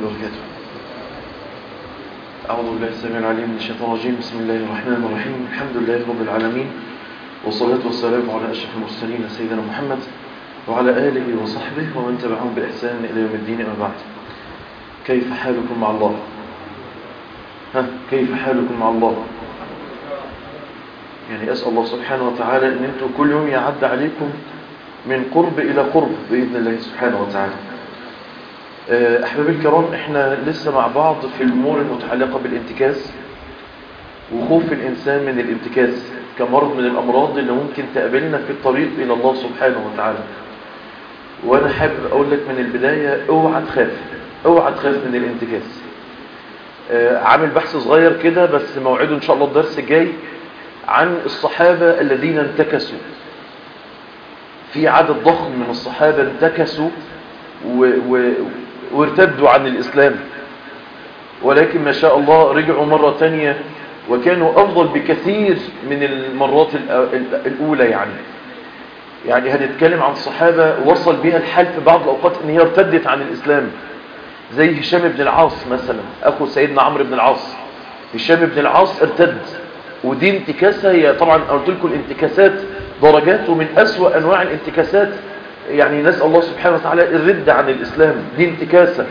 وبركاته أعوذ بالله السميع العليم من الشيطان الرجيم بسم الله الرحمن الرحيم الحمد لله رب العالمين والصلاة والسلام على أشرف المرسلين سيدنا محمد وعلى آله وصحبه ومن تبعهم بإحسان إلى يوم الدين أما بعد كيف حالكم مع الله ها كيف حالكم مع الله يعني أسأل الله سبحانه وتعالى أن أنتم كل يوم يعد عليكم من قرب إلى قرب بإذن الله سبحانه وتعالى أحبابي الكرام إحنا لسه مع بعض في الأمور المتعلقة بالانتكاس وخوف الإنسان من الانتكاس كمرض من الأمراض اللي ممكن تقابلنا في الطريق إلى الله سبحانه وتعالى وأنا حابب أقول لك من البداية اوعى تخاف اوعى تخاف من الانتكاس عامل بحث صغير كده بس موعده إن شاء الله الدرس الجاي عن الصحابة الذين انتكسوا في عدد ضخم من الصحابة انتكسوا و... و... وارتدوا عن الإسلام ولكن ما شاء الله رجعوا مرة تانية وكانوا أفضل بكثير من المرات الأولى يعني يعني هنتكلم عن صحابة وصل بها الحال في بعض الأوقات أن هي ارتدت عن الإسلام زي هشام بن العاص مثلا أخو سيدنا عمرو بن العاص هشام بن العاص ارتد ودي انتكاسة هي طبعا قلت لكم الانتكاسات درجات ومن أسوأ أنواع الانتكاسات يعني نسأل الله سبحانه وتعالى الرد عن الإسلام دي انتكاسة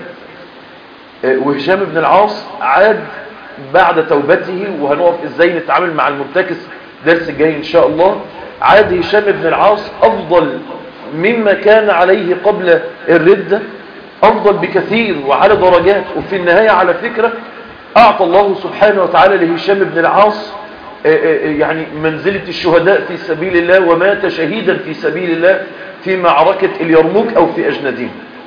وهشام بن العاص عاد بعد توبته وهنقف ازاي نتعامل مع المنتكس درس الجاي ان شاء الله عاد هشام بن العاص افضل مما كان عليه قبل الردة افضل بكثير وعلى درجات وفي النهاية على فكرة اعطى الله سبحانه وتعالى لهشام بن العاص يعني منزلة الشهداء في سبيل الله ومات شهيدا في سبيل الله في معركة اليرموك أو في أجندين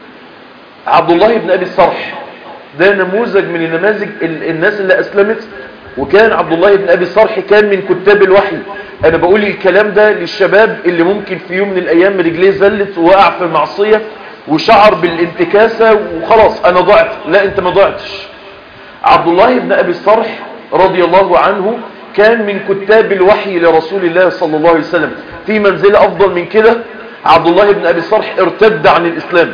عبد الله بن أبي الصرح ده نموذج من النماذج الناس اللي أسلمت وكان عبد الله بن أبي الصرح كان من كتاب الوحي أنا بقول الكلام ده للشباب اللي ممكن في يوم من الأيام رجليه زلت ووقع في معصية وشعر بالانتكاسة وخلاص أنا ضعت لا أنت ما ضعتش عبد الله بن أبي الصرح رضي الله عنه كان من كتاب الوحي لرسول الله صلى الله عليه وسلم في منزلة أفضل من كده عبد الله بن أبي الصرح ارتد عن الإسلام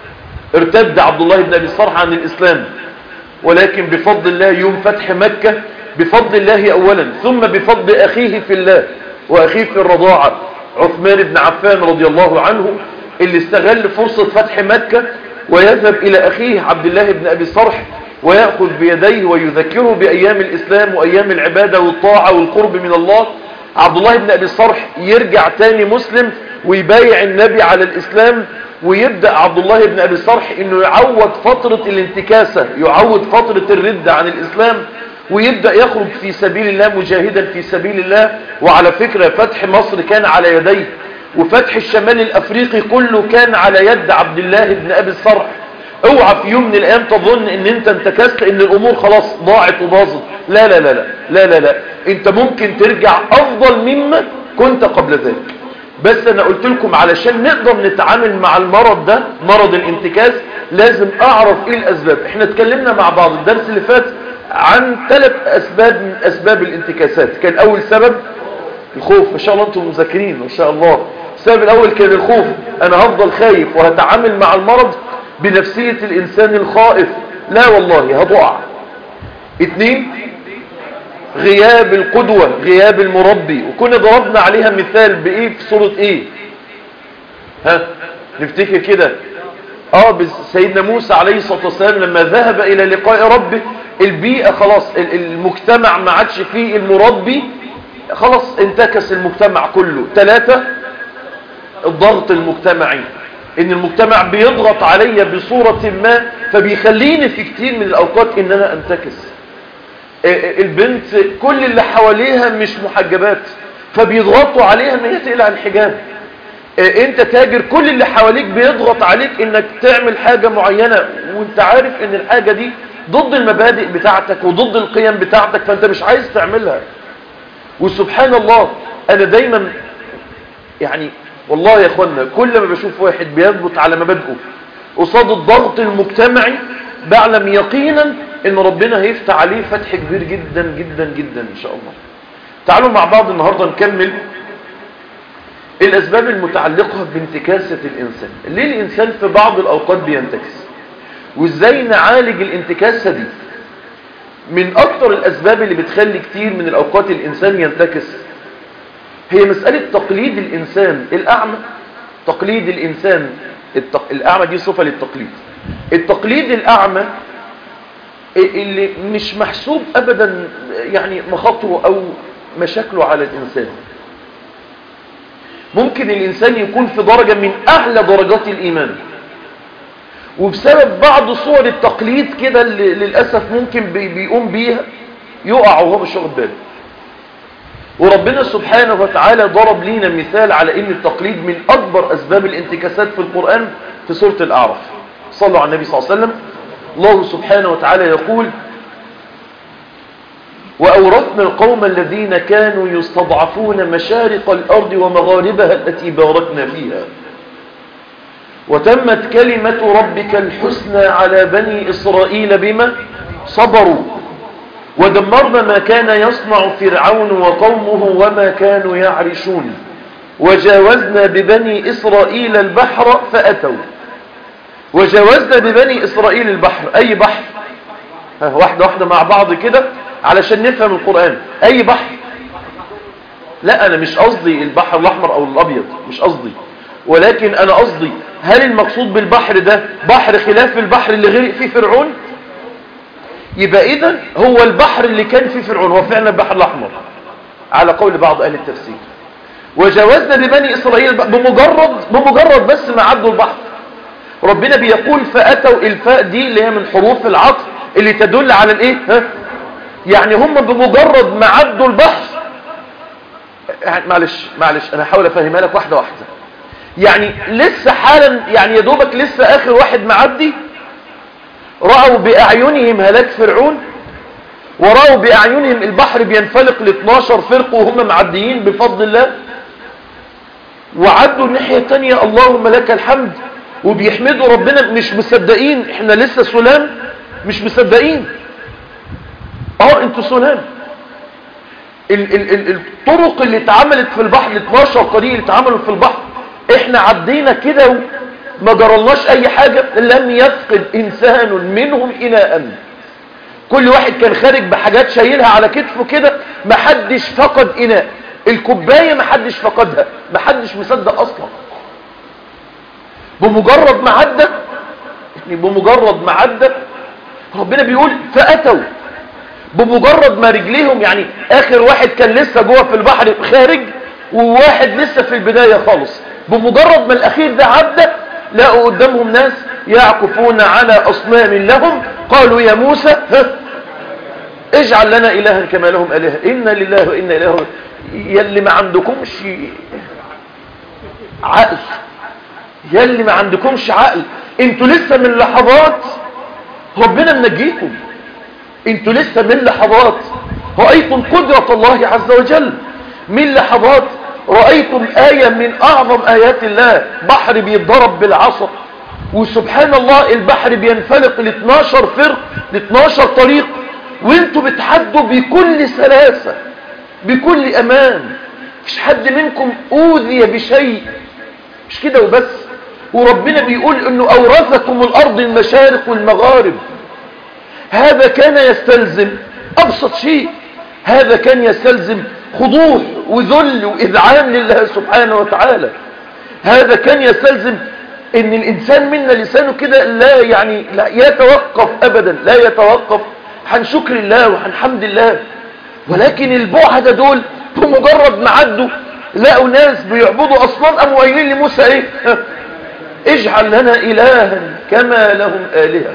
ارتد عبد الله بن أبي الصرح عن الإسلام ولكن بفضل الله يوم فتح مكة بفضل الله أولا ثم بفضل أخيه في الله وأخيه في الرضاعة عثمان بن عفان رضي الله عنه اللي استغل فرصة فتح مكة ويذهب إلى أخيه عبد الله بن أبي الصرح ويأخذ بيديه ويذكره بأيام الإسلام وأيام العبادة والطاعة والقرب من الله عبد الله بن أبي الصرح يرجع تاني مسلم ويبايع النبي على الإسلام ويبدأ عبد الله بن أبي الصرح انه يعوض فترة الانتكاسة يعوض فترة الردة عن الإسلام ويبدأ يخرج في سبيل الله مجاهدا في سبيل الله وعلى فكرة فتح مصر كان على يديه وفتح الشمال الأفريقي كله كان على يد عبد الله بن أبي الصرح اوعى في يوم من الايام تظن ان انت انتكست ان الامور خلاص ضاعت وباظت لا لا لا لا لا لا لا انت ممكن ترجع افضل مما كنت قبل ذلك بس انا قلت لكم علشان نقدر نتعامل مع المرض ده مرض الانتكاس لازم اعرف ايه الاسباب احنا اتكلمنا مع بعض الدرس اللي فات عن ثلاث اسباب من اسباب الانتكاسات كان اول سبب الخوف ما شاء الله انتم مذاكرين ما شاء الله السبب الاول كان الخوف انا هفضل خايف وهتعامل مع المرض بنفسية الانسان الخائف لا والله هضع اتنين غياب القدوة غياب المربي وكنا ضربنا عليها مثال بايه في صورة ايه ها نفتكر كده اه سيدنا موسى عليه الصلاة والسلام لما ذهب الى لقاء ربه البيئة خلاص المجتمع ما عادش فيه المربي خلاص انتكس المجتمع كله ثلاثة الضغط المجتمعي ان المجتمع بيضغط عليا بصورة ما فبيخليني في كتير من الاوقات ان انا انتكس البنت كل اللي حواليها مش محجبات فبيضغطوا عليها ان هي تقلع الحجاب انت تاجر كل اللي حواليك بيضغط عليك انك تعمل حاجة معينة وانت عارف ان الحاجة دي ضد المبادئ بتاعتك وضد القيم بتاعتك فانت مش عايز تعملها وسبحان الله انا دايما يعني والله يا اخوانا كل ما بشوف واحد بيثبت على مبادئه قصاد الضغط المجتمعي بعلم يقينا ان ربنا هيفتح عليه فتح كبير جدا جدا جدا ان شاء الله تعالوا مع بعض النهاردة نكمل الاسباب المتعلقة بانتكاسة الانسان ليه الانسان في بعض الاوقات بينتكس وازاي نعالج الانتكاسة دي من اكتر الاسباب اللي بتخلي كتير من الاوقات الانسان ينتكس هي مسألة تقليد الانسان الاعمى تقليد الانسان التق... الاعمى دي صفة للتقليد التقليد الاعمى اللي مش محسوب ابدا يعني مخاطره او مشاكله على الانسان ممكن الانسان يكون في درجة من اعلى درجات الايمان وبسبب بعض صور التقليد كده اللي للأسف ممكن بي بيقوم بيها يقع وهو مش واخد باله وربنا سبحانه وتعالى ضرب لينا مثال على ان التقليد من اكبر اسباب الانتكاسات في القرآن في سورة الاعراف صلوا على النبي صلى الله عليه وسلم الله سبحانه وتعالى يقول وأورثنا القوم الذين كانوا يستضعفون مشارق الأرض ومغاربها التي باركنا فيها وتمت كلمة ربك الحسنى على بني إسرائيل بما صبروا ودمرنا ما كان يصنع فرعون وقومه وما كانوا يعرشون وجاوزنا ببني إسرائيل البحر فأتوا وجاوزنا ببني إسرائيل البحر أي بحر ها واحدة واحدة مع بعض كده علشان نفهم القرآن أي بحر لا أنا مش قصدي البحر الأحمر أو الأبيض مش قصدي ولكن أنا قصدي هل المقصود بالبحر ده بحر خلاف البحر اللي غرق فيه فرعون يبقى إذن هو البحر اللي كان فيه فرعون هو فعلا البحر الأحمر على قول بعض أهل التفسير وجاوزنا ببني إسرائيل بمجرد بمجرد بس ما عدوا البحر ربنا بيقول فأتوا الفاء دي اللي هي من حروف العطف اللي تدل على الايه ها يعني هم بمجرد ما عدوا البحر يعني معلش معلش انا هحاول افهمها لك واحده واحده يعني لسه حالا يعني يا دوبك لسه اخر واحد معدي راوا باعينهم هلاك فرعون وراوا باعينهم البحر بينفلق ل 12 فرق وهم معديين بفضل الله وعدوا الناحيه الثانيه اللهم لك الحمد وبيحمدوا ربنا مش مصدقين احنا لسه سلام مش مصدقين اه انتوا سلام ال ال ال الطرق اللي اتعملت في البحر ال 12 طريق اللي اتعملوا في البحر احنا عدينا كده وما جرالناش اي حاجة لم يفقد انسان منهم اناء كل واحد كان خارج بحاجات شايلها على كتفه كده محدش فقد اناء الكوباية محدش فقدها محدش مصدق اصلا بمجرد ما عدى بمجرد ما عدى ربنا بيقول فأتوا بمجرد ما رجليهم يعني آخر واحد كان لسه جوه في البحر خارج وواحد لسه في البداية خالص بمجرد ما الأخير ده عدى لقوا قدامهم ناس يعكفون على أصنام لهم قالوا يا موسى ها اجعل لنا إلها كما لهم آلهة إنا لله وإنا إليه يلي ما عندكمش عقل يلي ما عندكمش عقل انتوا لسه من لحظات ربنا منجيكم انتوا لسه من لحظات رأيتم قدرة الله عز وجل من لحظات رأيتم آية من أعظم آيات الله بحر بيتضرب بالعصا وسبحان الله البحر بينفلق ل 12 فرق ل 12 طريق وانتوا بتحدوا بكل سلاسة بكل أمان مش حد منكم أوذي بشيء مش كده وبس وربنا بيقول انه اورثكم الارض المشارق والمغارب هذا كان يستلزم ابسط شيء هذا كان يستلزم خضوع وذل واذعان لله سبحانه وتعالى هذا كان يستلزم ان الانسان منا لسانه كده لا يعني لا يتوقف ابدا لا يتوقف عن شكر الله وعن حمد الله ولكن البعد دول بمجرد ما عدوا لقوا ناس بيعبدوا اصنام قاموا قايلين لموسى ايه اجعل لنا إلها كما لهم آلهة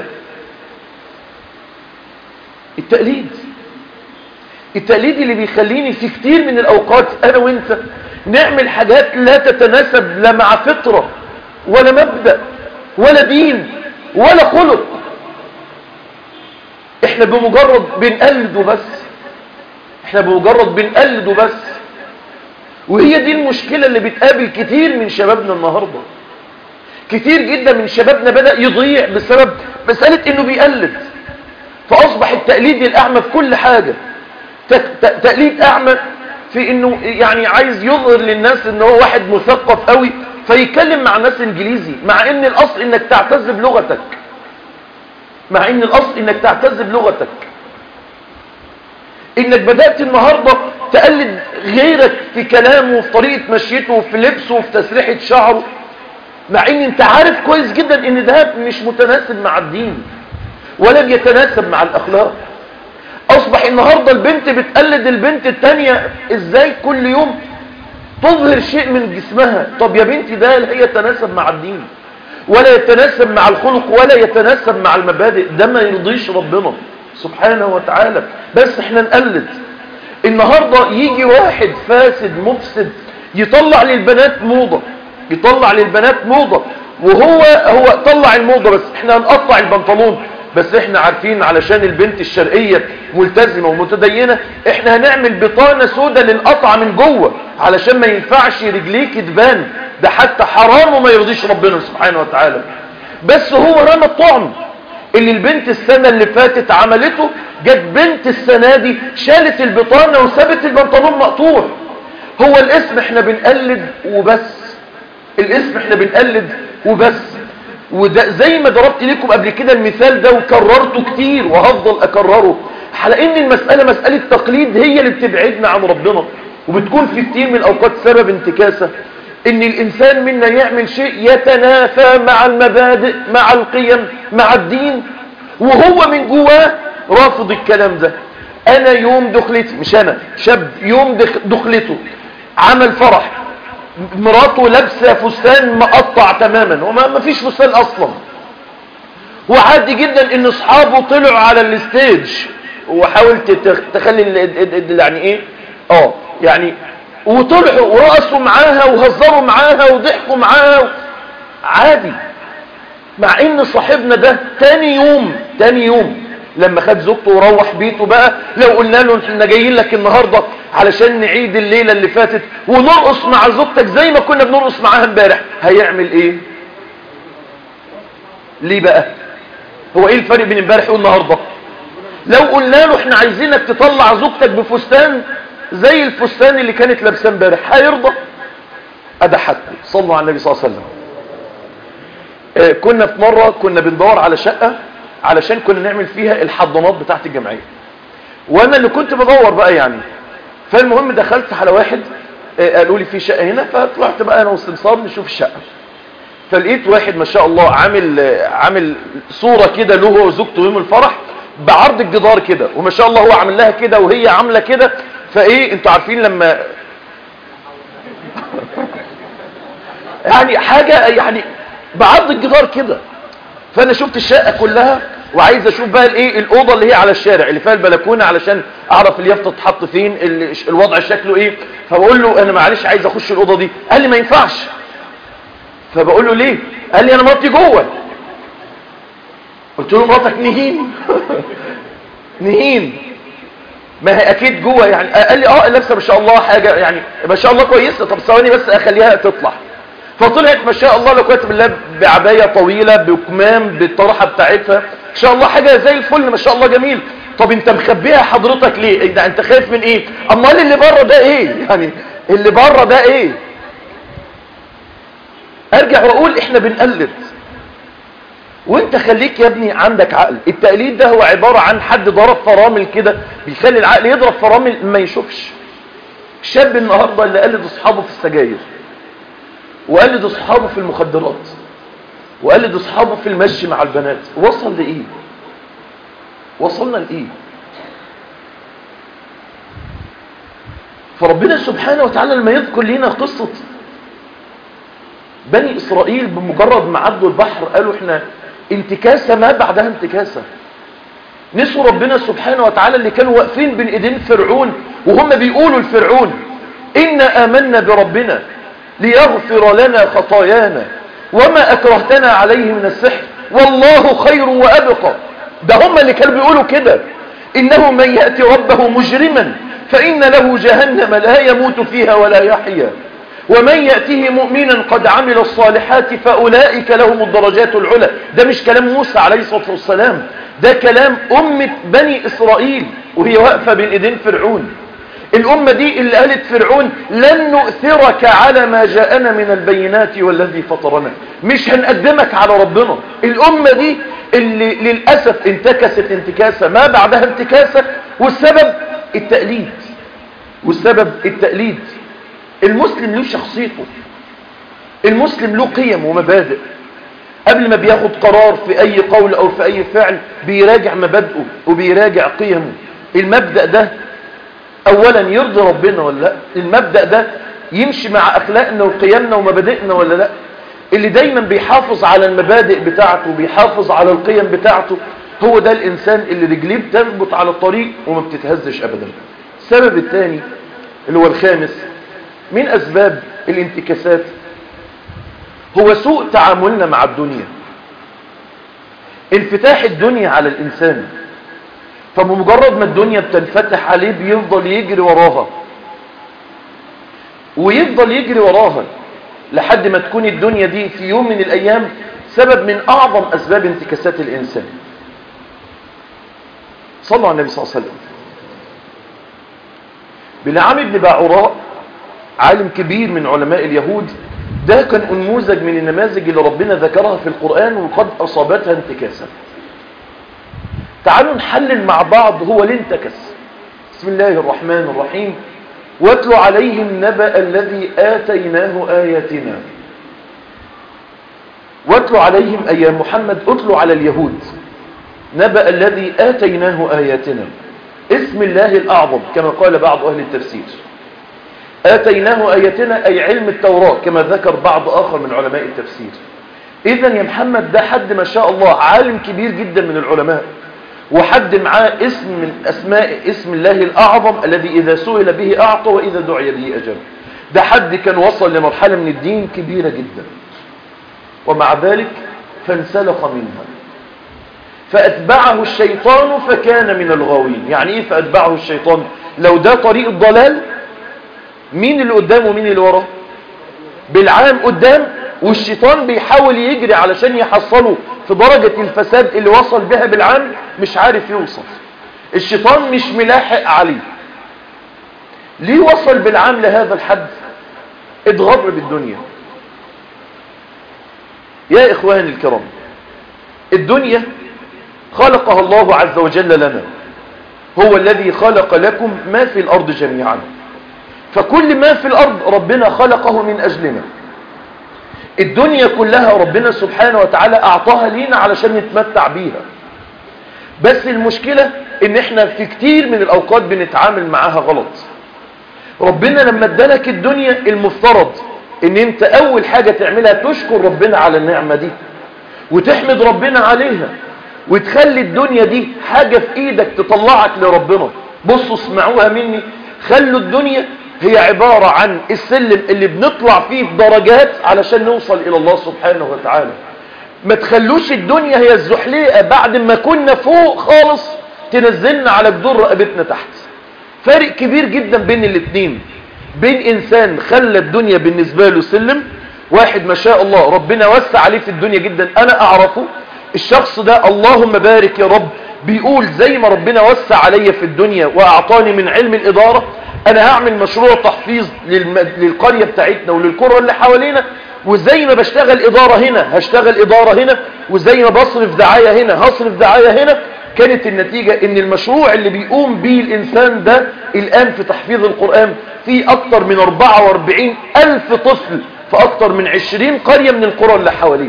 التقليد التقليد اللي بيخليني في كتير من الأوقات أنا وإنت نعمل حاجات لا تتناسب لا مع فطرة ولا مبدأ ولا دين ولا خلق احنا بمجرد بنقلده بس احنا بمجرد بنقلده بس وهي دي المشكلة اللي بتقابل كتير من شبابنا النهاردة كتير جدا من شبابنا بدأ يضيع بسبب مسألة انه بيقلد فاصبح التقليد الاعمى في كل حاجة تقليد اعمى في انه يعني عايز يظهر للناس ان هو واحد مثقف قوي فيتكلم مع ناس انجليزي مع ان الاصل انك تعتز بلغتك مع ان الاصل انك تعتز بلغتك انك بدأت النهاردة تقلد غيرك في كلامه وفي طريقة مشيته وفي لبسه وفي تسريحة شعره مع ان انت عارف كويس جدا ان ده مش متناسب مع الدين ولا بيتناسب مع الاخلاق اصبح النهاردة البنت بتقلد البنت التانية ازاي كل يوم تظهر شيء من جسمها طب يا بنتي ده لا يتناسب مع الدين ولا يتناسب مع الخلق ولا يتناسب مع المبادئ ده ما يرضيش ربنا سبحانه وتعالى بس احنا نقلد النهاردة يجي واحد فاسد مفسد يطلع للبنات موضة يطلع للبنات موضة وهو هو طلع الموضة بس احنا هنقطع البنطلون بس احنا عارفين علشان البنت الشرقية ملتزمة ومتدينة احنا هنعمل بطانة سودة للقطع من جوه علشان ما ينفعش رجليك تبان ده حتى حرام وما يرضيش ربنا سبحانه وتعالى بس هو رمى الطعم اللي البنت السنة اللي فاتت عملته جت بنت السنة دي شالت البطانة وسابت البنطلون مقطوع هو الاسم احنا بنقلد وبس الاسم احنا بنقلد وبس وده زي ما ضربت لكم قبل كده المثال ده وكررته كتير وهفضل اكرره على ان المسألة مسألة تقليد هي اللي بتبعدنا عن ربنا وبتكون في كتير من الاوقات سبب انتكاسة ان الانسان منا يعمل شيء يتنافى مع المبادئ مع القيم مع الدين وهو من جواه رافض الكلام ده انا يوم دخلتي مش انا شاب يوم دخلته عمل فرح مراته لابسه فستان مقطع تماما وما فيش فستان اصلا وعادي جدا ان اصحابه طلعوا على الستيج وحاولت تخلي يعني ايه اه يعني وطلعوا ورقصوا معاها وهزروا معاها وضحكوا معاها عادي مع ان صاحبنا ده تاني يوم تاني يوم لما خد زوجته وروح بيته بقى لو قلنا له احنا جايين لك النهارده علشان نعيد الليله اللي فاتت ونرقص مع زوجتك زي ما كنا بنرقص معاها امبارح هيعمل ايه ليه بقى هو ايه الفرق بين امبارح والنهارده لو قلنا له احنا عايزينك تطلع زوجتك بفستان زي الفستان اللي كانت لابسه امبارح هيرضى اضحكوا صلوا على النبي صلى الله عليه وسلم اه كنا في مره كنا بندور على شقه علشان كنا نعمل فيها الحضانات بتاعه الجمعيه وانا اللي كنت بدور بقى يعني فالمهم دخلت على واحد اه قالوا لي في شقه هنا فطلعت بقى انا والسمسار نشوف الشقه فلقيت واحد ما شاء الله عامل اه عامل صوره كده له هو وزوجته يوم الفرح بعرض الجدار كده وما شاء الله هو عامل لها كده وهي عامله كده فايه انتوا عارفين لما يعني حاجة يعني بعرض الجدار كده فانا شفت الشقة كلها وعايز اشوف بقى الايه الاوضه اللي هي على الشارع اللي فيها البلكونه علشان اعرف اليافطه تتحط فين الوضع شكله ايه فبقول له انا معلش عايز اخش الاوضه دي قال لي ما ينفعش فبقول له ليه قال لي انا مراتي جوه قلت له مراتك نهين نهين ما هي اكيد جوه يعني قال لي اه لابسه ما شاء الله حاجه يعني ما شاء الله كويسه طب ثواني بس اخليها تطلع فطلعت ما شاء الله لو كانت بالله بعبايه طويله بكمام بالطرحه بتاعتها ان شاء الله حاجه زي الفل ما شاء الله جميل طب انت مخبيها حضرتك ليه ده انت خايف من ايه امال اللي بره ده ايه يعني اللي بره ده ايه ارجع واقول احنا بنقلد وانت خليك يا ابني عندك عقل التقليد ده هو عبارة عن حد ضرب فرامل كده بيخلي العقل يضرب فرامل ما يشوفش الشاب النهاردة اللي قلد اصحابه في السجاير وقلد اصحابه في المخدرات وقلد اصحابه في المشي مع البنات وصل لايه وصلنا لايه فربنا سبحانه وتعالى لما يذكر لنا قصة بني إسرائيل بمجرد ما عدوا البحر قالوا احنا انتكاسة ما بعدها انتكاسة نسوا ربنا سبحانه وتعالى اللي كانوا واقفين بين ايدين فرعون وهم بيقولوا لفرعون إنا آمنا بربنا ليغفر لنا خطايانا وما أكرهتنا عليه من السحر والله خير وأبقى ده هم اللي كانوا بيقولوا كده إنه من يأتي ربه مجرما فإن له جهنم لا يموت فيها ولا يحيا ومن يأتيه مؤمنا قد عمل الصالحات فأولئك لهم الدرجات العلى ده مش كلام موسى عليه الصلاة والسلام ده كلام أمة بني إسرائيل وهي واقفة بين إيدين فرعون الأمة دي اللي قالت فرعون لن نؤثرك على ما جاءنا من البينات والذي فطرنا مش هنقدمك على ربنا الأمة دي اللي للأسف انتكست انتكاسة ما بعدها انتكاسة والسبب التقليد والسبب التقليد المسلم له شخصيته المسلم له قيم ومبادئ قبل ما بياخد قرار في أي قول أو في أي فعل بيراجع مبادئه وبيراجع قيمه المبدأ ده أولا يرضي ربنا ولا لا المبدأ ده يمشي مع أخلاقنا وقيمنا ومبادئنا ولا لا اللي دايما بيحافظ على المبادئ بتاعته بيحافظ على القيم بتاعته هو ده الإنسان اللي رجليه بتثبت على الطريق وما بتتهزش أبدا السبب الثاني اللي هو الخامس من أسباب الانتكاسات هو سوء تعاملنا مع الدنيا انفتاح الدنيا على الإنسان فبمجرد ما الدنيا بتنفتح عليه بيفضل يجري وراها ويفضل يجري وراها لحد ما تكون الدنيا دي في يوم من الأيام سبب من أعظم أسباب انتكاسات الإنسان صلوا على النبي صلى الله عليه وسلم بلعام بن باعوراء عالم كبير من علماء اليهود ده كان نموذج من النماذج اللي ربنا ذكرها في القرآن وقد أصابتها انتكاسا تعالوا نحلل مع بعض هو ليه انتكس بسم الله الرحمن الرحيم واتل عليهم نبأ الذي آتيناه آياتنا واتل عليهم أي محمد اتل على اليهود نبأ الذي آتيناه آياتنا اسم الله الأعظم كما قال بعض أهل التفسير آتيناه آياتنا أي علم التوراة كما ذكر بعض آخر من علماء التفسير إذا يا محمد ده حد ما شاء الله عالم كبير جدا من العلماء وحد معاه اسم من أسماء اسم الله الأعظم الذي إذا سئل به أعطى وإذا دعي به أجاب ده حد كان وصل لمرحلة من الدين كبيرة جدا ومع ذلك فانسلخ منها فأتبعه الشيطان فكان من الغاوين يعني إيه فأتبعه الشيطان لو ده طريق الضلال مين اللي قدام ومين اللي وراه بالعام قدام والشيطان بيحاول يجري علشان يحصله في درجة الفساد اللي وصل بها بالعام مش عارف يوصل الشيطان مش ملاحق عليه ليه وصل بالعام لهذا الحد اتغر بالدنيا يا إخواني الكرام الدنيا خلقها الله عز وجل لنا هو الذي خلق لكم ما في الأرض جميعا فكل ما في الأرض ربنا خلقه من أجلنا الدنيا كلها ربنا سبحانه وتعالى أعطاها لينا علشان نتمتع بيها بس المشكلة ان احنا في كتير من الأوقات بنتعامل معاها غلط ربنا لما ادالك الدنيا المفترض ان انت اول حاجة تعملها تشكر ربنا على النعمة دي وتحمد ربنا عليها وتخلي الدنيا دي حاجة في ايدك تطلعك لربنا بصوا اسمعوها مني خلوا الدنيا هي عبارة عن السلم اللي بنطلع فيه بدرجات علشان نوصل إلى الله سبحانه وتعالى ما تخلوش الدنيا هي الزحليقة بعد ما كنا فوق خالص تنزلنا على جدور رقبتنا تحت فارق كبير جدا بين الاتنين بين إنسان خلى الدنيا بالنسبة له سلم واحد ما شاء الله ربنا وسع عليه في الدنيا جدا أنا أعرفه الشخص ده اللهم بارك يا رب بيقول زي ما ربنا وسع علي في الدنيا وأعطاني من علم الإدارة انا هعمل مشروع تحفيظ للم... للقرية بتاعتنا وللقرى اللي حوالينا وزي ما بشتغل ادارة هنا هشتغل ادارة هنا وزي ما بصرف دعاية هنا هصرف دعاية هنا كانت النتيجة ان المشروع اللي بيقوم به الانسان ده الان في تحفيظ القرآن في اكتر من 44 الف طفل في اكتر من 20 قرية من القرى اللي حواليه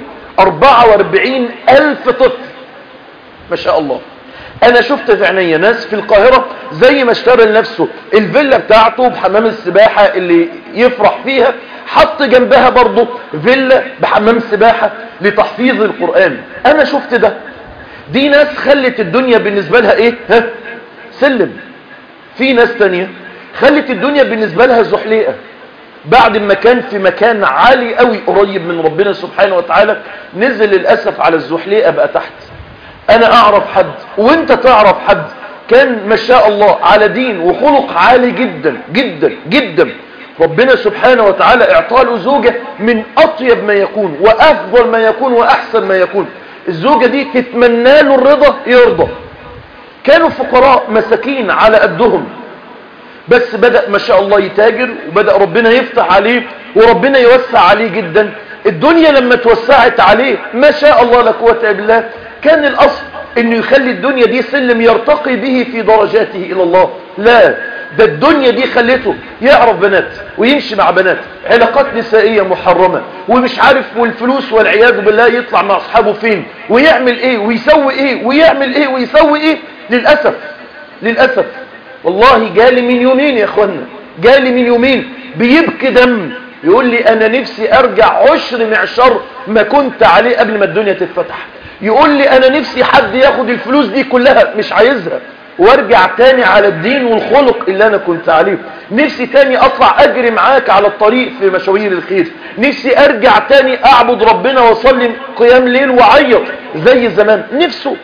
44 الف طفل ما شاء الله انا شفت في عينيا ناس في القاهرة زي ما اشترى لنفسه الفيلا بتاعته بحمام السباحة اللي يفرح فيها حط جنبها برضه فيلا بحمام سباحة لتحفيظ القرآن انا شفت ده دي ناس خلت الدنيا بالنسبة لها ايه ها سلم في ناس تانية خلت الدنيا بالنسبة لها زحليقة بعد ما كان في مكان عالي قوي قريب من ربنا سبحانه وتعالى نزل للأسف على الزحليقة بقى تحت انا اعرف حد وانت تعرف حد كان ما شاء الله على دين وخلق عالي جدا جدا جدا ربنا سبحانه وتعالى اعطاله زوجة من اطيب ما يكون وافضل ما يكون واحسن ما يكون الزوجة دي تتمنى له الرضا يرضى كانوا فقراء مساكين على قدهم بس بدأ ما شاء الله يتاجر وبدأ ربنا يفتح عليه وربنا يوسع عليه جدا الدنيا لما توسعت عليه ما شاء الله لا قوه الا بالله كان الأصل انه يخلي الدنيا دي سلم يرتقي به في درجاته الى الله لا ده الدنيا دي خلته يعرف بنات ويمشي مع بنات علاقات نسائية محرمة ومش عارف والفلوس والعياذ بالله يطلع مع اصحابه فين ويعمل ايه ويسوي ايه ويعمل ايه ويسوي ايه للأسف للأسف والله جالي من يومين يا اخوانا جالي من يومين بيبكي دم يقول لي انا نفسي ارجع عشر معشر ما كنت عليه قبل ما الدنيا تتفتح يقول لي انا نفسي حد ياخد الفلوس دي كلها مش عايزها وارجع تاني على الدين والخلق اللي انا كنت عليه نفسي تاني اطلع اجري معاك على الطريق في مشاوير الخير نفسي ارجع تاني اعبد ربنا واصلي قيام ليل وعيط زي زمان نفسه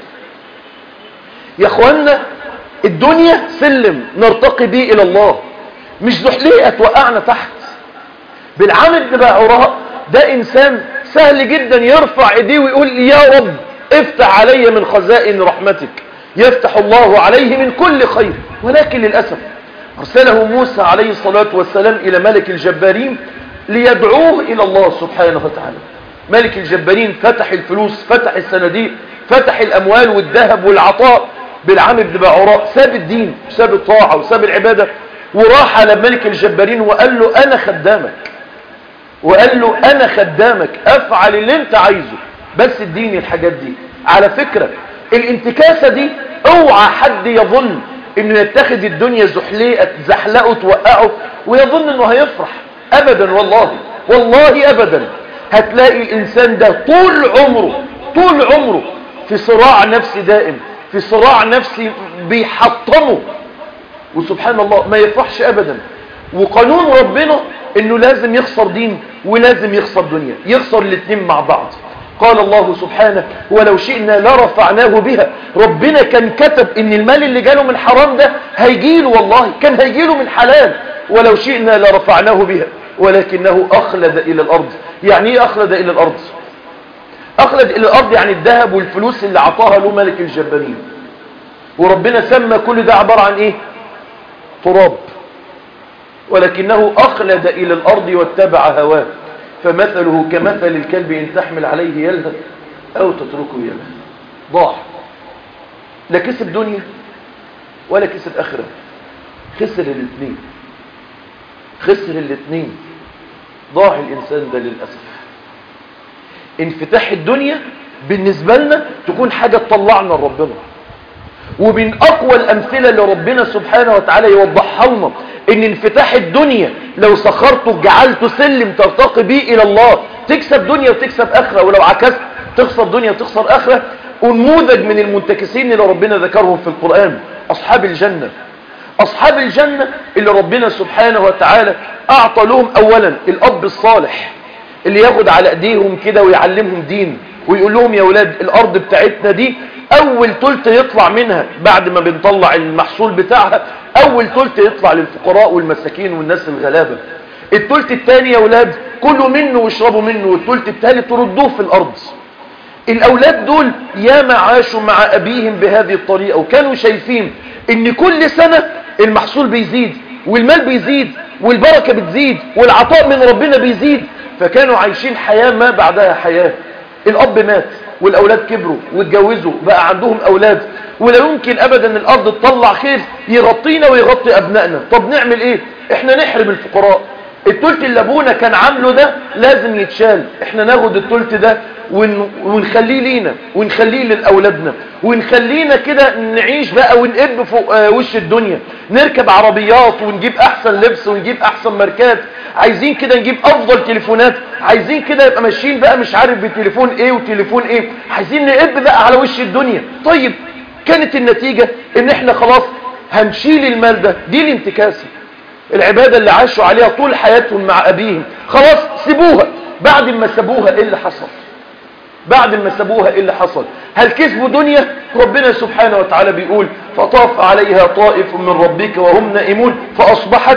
يا اخوانا الدنيا سلم نرتقي بيه الى الله مش زحليقه توقعنا تحت بالعامل بن باعوراء ده انسان سهل جدا يرفع ايديه ويقول يا رب افتح علي من خزائن رحمتك يفتح الله عليه من كل خير ولكن للأسف أرسله موسى عليه الصلاة والسلام إلى ملك الجبارين ليدعوه إلى الله سبحانه وتعالى ملك الجبارين فتح الفلوس فتح الصناديق فتح الأموال والذهب والعطاء بالعام بن باعوراء ساب الدين ساب الطاعة وساب العبادة وراح على ملك الجبارين وقال له أنا خدامك وقال له أنا خدامك أفعل اللي أنت عايزه بس اديني الحاجات دي على فكرة الانتكاسة دي اوعى حد يظن انه يتخذ الدنيا زحليقة تزحلقه توقعه ويظن انه هيفرح ابدا والله والله ابدا هتلاقي الانسان ده طول عمره طول عمره في صراع نفسي دائم في صراع نفسي بيحطمه وسبحان الله ما يفرحش ابدا وقانون ربنا انه لازم يخسر دين ولازم يخسر دنيا يخسر الاثنين مع بعض قال الله سبحانه ولو شئنا لرفعناه بها ربنا كان كتب ان المال اللي جاله من حرام ده هيجيله والله كان هيجيله من حلال ولو شئنا لرفعناه بها ولكنه اخلد الى الارض يعني ايه اخلد الى الارض اخلد الى الارض يعني الذهب والفلوس اللي عطاها له ملك الجبارين وربنا سمى كل ده عبارة عن ايه تراب ولكنه اخلد الى الارض واتبع هواه فمثله كمثل الكلب إن تحمل عليه يلهث أو تتركه يلهث ضاع لا كسب دنيا ولا كسب آخرة خسر الاثنين خسر الاثنين ضاع الإنسان ده للأسف انفتاح الدنيا بالنسبة لنا تكون حاجة تطلعنا لربنا ومن أقوى الأمثلة اللي ربنا سبحانه وتعالى يوضحها لنا ان انفتاح الدنيا لو سخرته جعلته سلم ترتقي بيه الى الله تكسب دنيا وتكسب اخرة ولو عكست تخسر دنيا وتخسر اخرة ونموذج من المنتكسين اللي ربنا ذكرهم في القرآن اصحاب الجنة اصحاب الجنة اللي ربنا سبحانه وتعالى اعطى لهم اولا الاب الصالح اللي ياخد على ايديهم كده ويعلمهم دين ويقول لهم يا ولاد الارض بتاعتنا دي اول تلت يطلع منها بعد ما بنطلع المحصول بتاعها اول تلت يطلع للفقراء والمساكين والناس الغلابة التلت الثاني يا ولاد كلوا منه واشربوا منه والتلت الثالث تردوه في الارض الاولاد دول ياما عاشوا مع ابيهم بهذه الطريقة وكانوا شايفين ان كل سنة المحصول بيزيد والمال بيزيد والبركة بتزيد والعطاء من ربنا بيزيد فكانوا عايشين حياة ما بعدها حياة الاب مات والاولاد كبروا واتجوزوا بقى عندهم اولاد ولا يمكن ابدا الارض تطلع خير يغطينا ويغطي ابنائنا طب نعمل ايه احنا نحرم الفقراء التلت اللي ابونا كان عامله ده لازم يتشال احنا ناخد التلت ده ون... ونخليه لينا ونخليه لاولادنا ونخلينا كده نعيش بقى ونقب فوق آه وش الدنيا نركب عربيات ونجيب احسن لبس ونجيب احسن ماركات عايزين كده نجيب افضل تليفونات عايزين كده يبقى ماشيين بقى مش عارف بتليفون ايه وتليفون ايه عايزين نقب بقى على وش الدنيا طيب كانت النتيجة ان احنا خلاص هنشيل المال ده دي الانتكاسة العبادة اللي عاشوا عليها طول حياتهم مع ابيهم خلاص سيبوها بعد ما سابوها ايه اللي حصل بعد ما سابوها ايه اللي حصل هل كسبوا دنيا ربنا سبحانه وتعالى بيقول فطاف عليها طائف من ربك وهم نائمون فاصبحت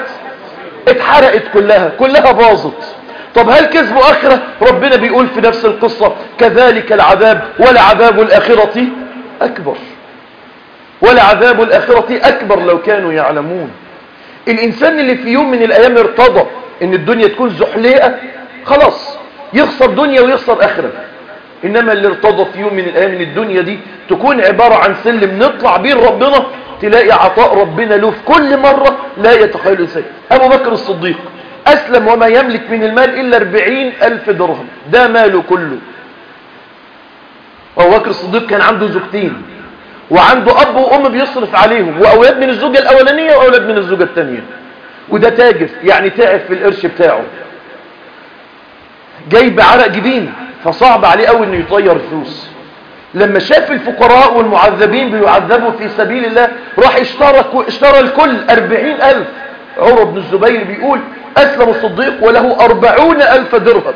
اتحرقت كلها كلها باظت طب هل كسبوا اخرة ربنا بيقول في نفس القصة كذلك العذاب ولعذاب الاخرة اكبر ولعذاب الاخرة اكبر لو كانوا يعلمون الانسان اللي في يوم من الايام ارتضى ان الدنيا تكون زحليقة خلاص يخسر دنيا ويخسر اخرة إنما اللي ارتضى في يوم من الأيام من الدنيا دي تكون عبارة عن سلم نطلع بيه لربنا تلاقي عطاء ربنا له في كل مرة لا يتخيل الإنسان أبو بكر الصديق أسلم وما يملك من المال إلا أربعين ألف درهم ده ماله كله أبو بكر الصديق كان عنده زوجتين وعنده أب وأم بيصرف عليهم وأولاد من الزوجة الأولانية وأولاد من الزوجة الثانية وده تاجر يعني تعب في القرش بتاعه جاي بعرق جبين فصعب عليه قوي انه يطير الفلوس لما شاف الفقراء والمعذبين بيعذبوا في سبيل الله راح اشترى اشترى الكل أربعين ألف عمر بن الزبير بيقول أسلم الصديق وله أربعون ألف درهم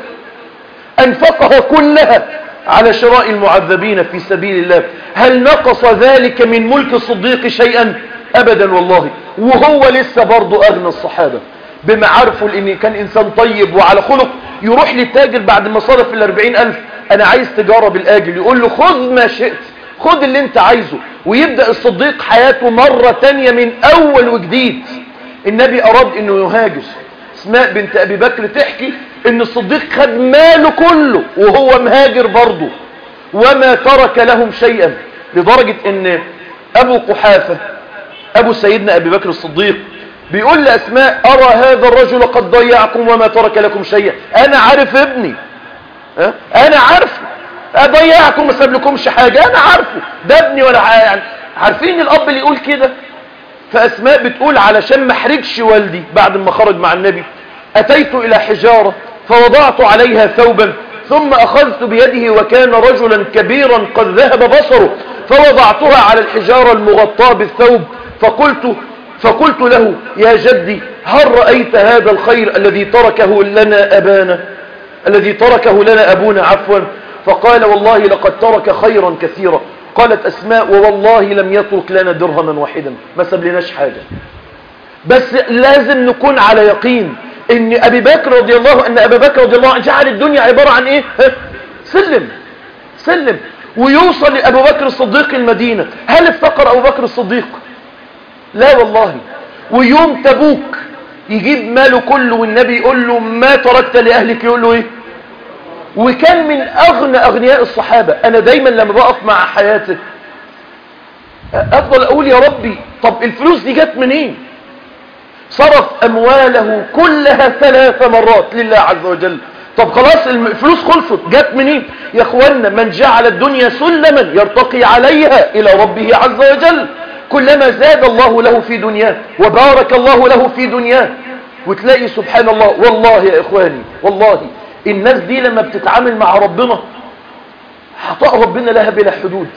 أنفقها كلها على شراء المعذبين في سبيل الله هل نقص ذلك من ملك الصديق شيئا أبدا والله وهو لسه برضه أغنى الصحابة بما عرفوا لأن كان إنسان طيب وعلى خلق يروح للتاجر بعد ما صرف الأربعين ألف أنا عايز تجارة بالآجل يقول له خذ ما شئت خذ اللي انت عايزه ويبدأ الصديق حياته مرة تانية من أول وجديد النبي أراد أنه يهاجر اسماء بنت أبي بكر تحكي أن الصديق خد ماله كله وهو مهاجر برضه وما ترك لهم شيئا لدرجة أن أبو قحافة أبو سيدنا أبي بكر الصديق بيقول لأسماء أرى هذا الرجل قد ضيعكم وما ترك لكم شيئا أنا عارف ابني أه؟ أنا عارفه أضيعكم ما ساب لكمش حاجة أنا عارفه ده ابني ولا يعني عارفين الأب اللي يقول كده فأسماء بتقول علشان ما احرجش والدي بعد ما خرج مع النبي أتيت إلى حجارة فوضعت عليها ثوبا ثم أخذت بيده وكان رجلا كبيرا قد ذهب بصره فوضعتها على الحجارة المغطاة بالثوب فقلت فقلت له يا جدي هل رأيت هذا الخير الذي تركه لنا أبانا الذي تركه لنا أبونا عفوا فقال والله لقد ترك خيرا كثيرا قالت أسماء ووالله لم يترك لنا درهما واحدا ما سبلناش حاجة بس لازم نكون على يقين ان أبي بكر رضي الله أن أبا بكر رضي الله عنه جعل الدنيا عبارة عن إيه سلم سلم ويوصل لأبو بكر الصديق المدينة هل افتقر أبو بكر الصديق لا والله ويوم تبوك يجيب ماله كله والنبي يقول له ما تركت لأهلك يقول له ايه وكان من أغنى أغنياء الصحابة أنا دايما لما بقف مع حياته أفضل أقول يا ربي طب الفلوس دي جت منين صرف أمواله كلها ثلاث مرات لله عز وجل طب خلاص الفلوس خلصت جت منين يا اخوانا من جعل الدنيا سلما يرتقي عليها إلى ربه عز وجل كلما زاد الله له في دنياه وبارك الله له في دنياه وتلاقي سبحان الله والله يا إخواني والله الناس دي لما بتتعامل مع ربنا عطاء ربنا لها بلا حدود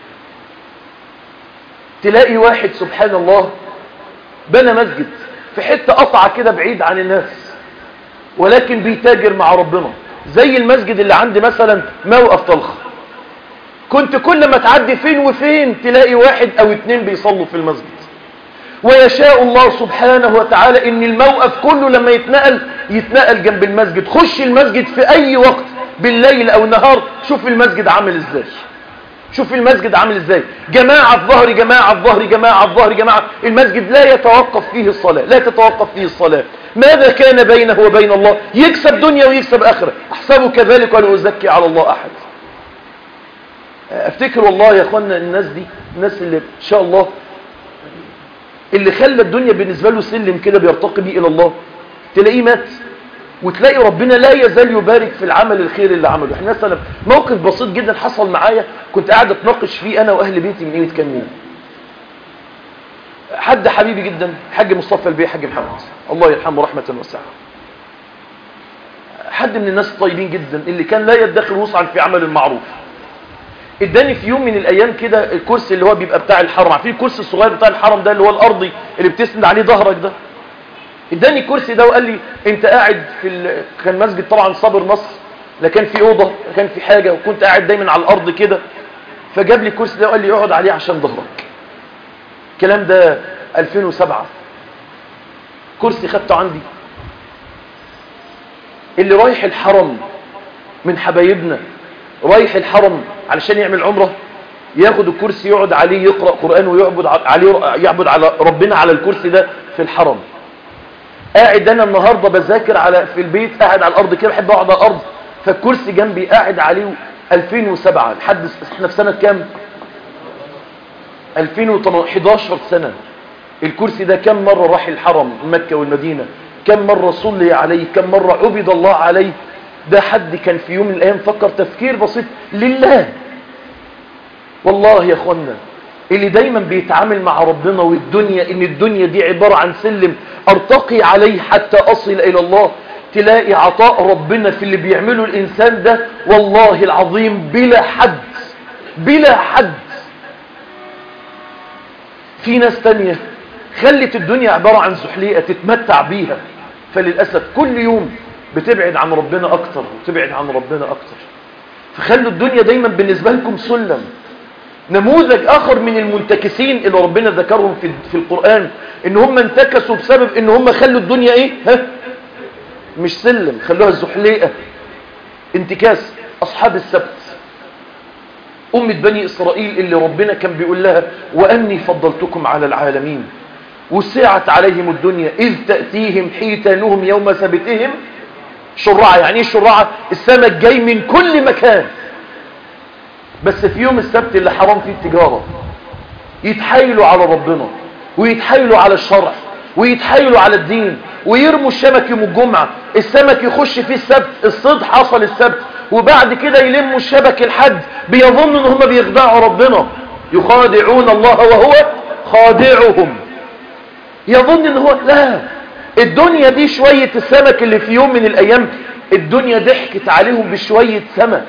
تلاقي واحد سبحان الله بنى مسجد في حتة قطعة كده بعيد عن الناس ولكن بيتاجر مع ربنا زي المسجد اللي عندي مثلا موقف طلخ كنت كل ما تعدي فين وفين تلاقي واحد او اتنين بيصلوا في المسجد ويشاء الله سبحانه وتعالى ان الموقف كله لما يتنقل يتنقل جنب المسجد خش المسجد في اي وقت بالليل او النهار شوف المسجد عامل ازاي شوف المسجد عامل ازاي جماعة الظهر جماعة الظهر جماعة الظهر جماعة المسجد لا يتوقف فيه الصلاة لا تتوقف فيه الصلاة ماذا كان بينه وبين الله يكسب دنيا ويكسب آخرة احسبه كذلك ولا أزكي على الله أحد افتكر والله يا اخوانا الناس دي الناس اللي ان شاء الله اللي خلى الدنيا بالنسبة له سلم كده بيرتقي بيه الى الله تلاقيه مات وتلاقي ربنا لا يزال يبارك في العمل الخير اللي عمله احنا مثلا موقف بسيط جدا حصل معايا كنت قاعد اتناقش فيه انا واهل بيتي من قيمه كام يوم حد حبيبي جدا حاج مصطفى البيه حاج محمد الله يرحمه رحمه واسعه حد من الناس الطيبين جدا اللي كان لا يدخر وسعا في عمل المعروف اداني في يوم من الايام كده الكرسي اللي هو بيبقى بتاع الحرم عارفين الكرسي الصغير بتاع الحرم ده اللي هو الارضي اللي بتسند عليه ظهرك ده اداني الكرسي ده وقال لي انت قاعد في ال... كان مسجد طبعا صابر مصر لا كان في اوضه لا كان في حاجه وكنت قاعد دايما على الارض كده فجاب لي الكرسي ده وقال لي اقعد عليه عشان ظهرك الكلام ده 2007 كرسي خدته عندي اللي رايح الحرم من حبايبنا رايح الحرم علشان يعمل عمره ياخد الكرسي يقعد عليه يقرأ قرآن ويعبد عليه يعبد على ربنا على الكرسي ده في الحرم قاعد انا النهاردة بذاكر على في البيت قاعد على الارض كده بحب اقعد على الارض فالكرسي جنبي قاعد عليه 2007 لحد احنا في سنة كام 2011 سنة الكرسي ده كم مرة راح الحرم مكة والمدينة كم مرة صلي عليه كم مرة عبد الله عليه ده حد كان في يوم من الأيام فكر تفكير بسيط لله والله يا أخوانا اللي دايما بيتعامل مع ربنا والدنيا ان الدنيا دي عبارة عن سلم ارتقي عليه حتى اصل الى الله تلاقي عطاء ربنا في اللي بيعمله الانسان ده والله العظيم بلا حد بلا حد في ناس تانية خلت الدنيا عبارة عن زحليقة تتمتع بيها فللأسف كل يوم بتبعد عن ربنا أكتر وتبعد عن ربنا أكتر فخلوا الدنيا دايما بالنسبة لكم سلم نموذج آخر من المنتكسين اللي ربنا ذكرهم في, في القرآن ان هم انتكسوا بسبب ان هم خلوا الدنيا ايه ها مش سلم خلوها زحليقة انتكاس أصحاب السبت أمة بني إسرائيل اللي ربنا كان بيقول لها وأني فضلتكم على العالمين وسعت عليهم الدنيا إذ تأتيهم حيتانهم يوم سبتهم شرعة يعني ايه شرعة السمك جاي من كل مكان بس في يوم السبت اللي حرام فيه التجارة يتحايلوا على ربنا ويتحايلوا على الشرع ويتحايلوا على الدين ويرموا الشبك يوم الجمعة السمك يخش فيه السبت الصيد حصل السبت وبعد كده يلموا الشبك الحد بيظنوا ان هم بيخدعوا ربنا يخادعون الله وهو خادعهم يظن ان هو لا الدنيا دي شوية السمك اللي في يوم من الايام الدنيا ضحكت عليهم بشوية سمك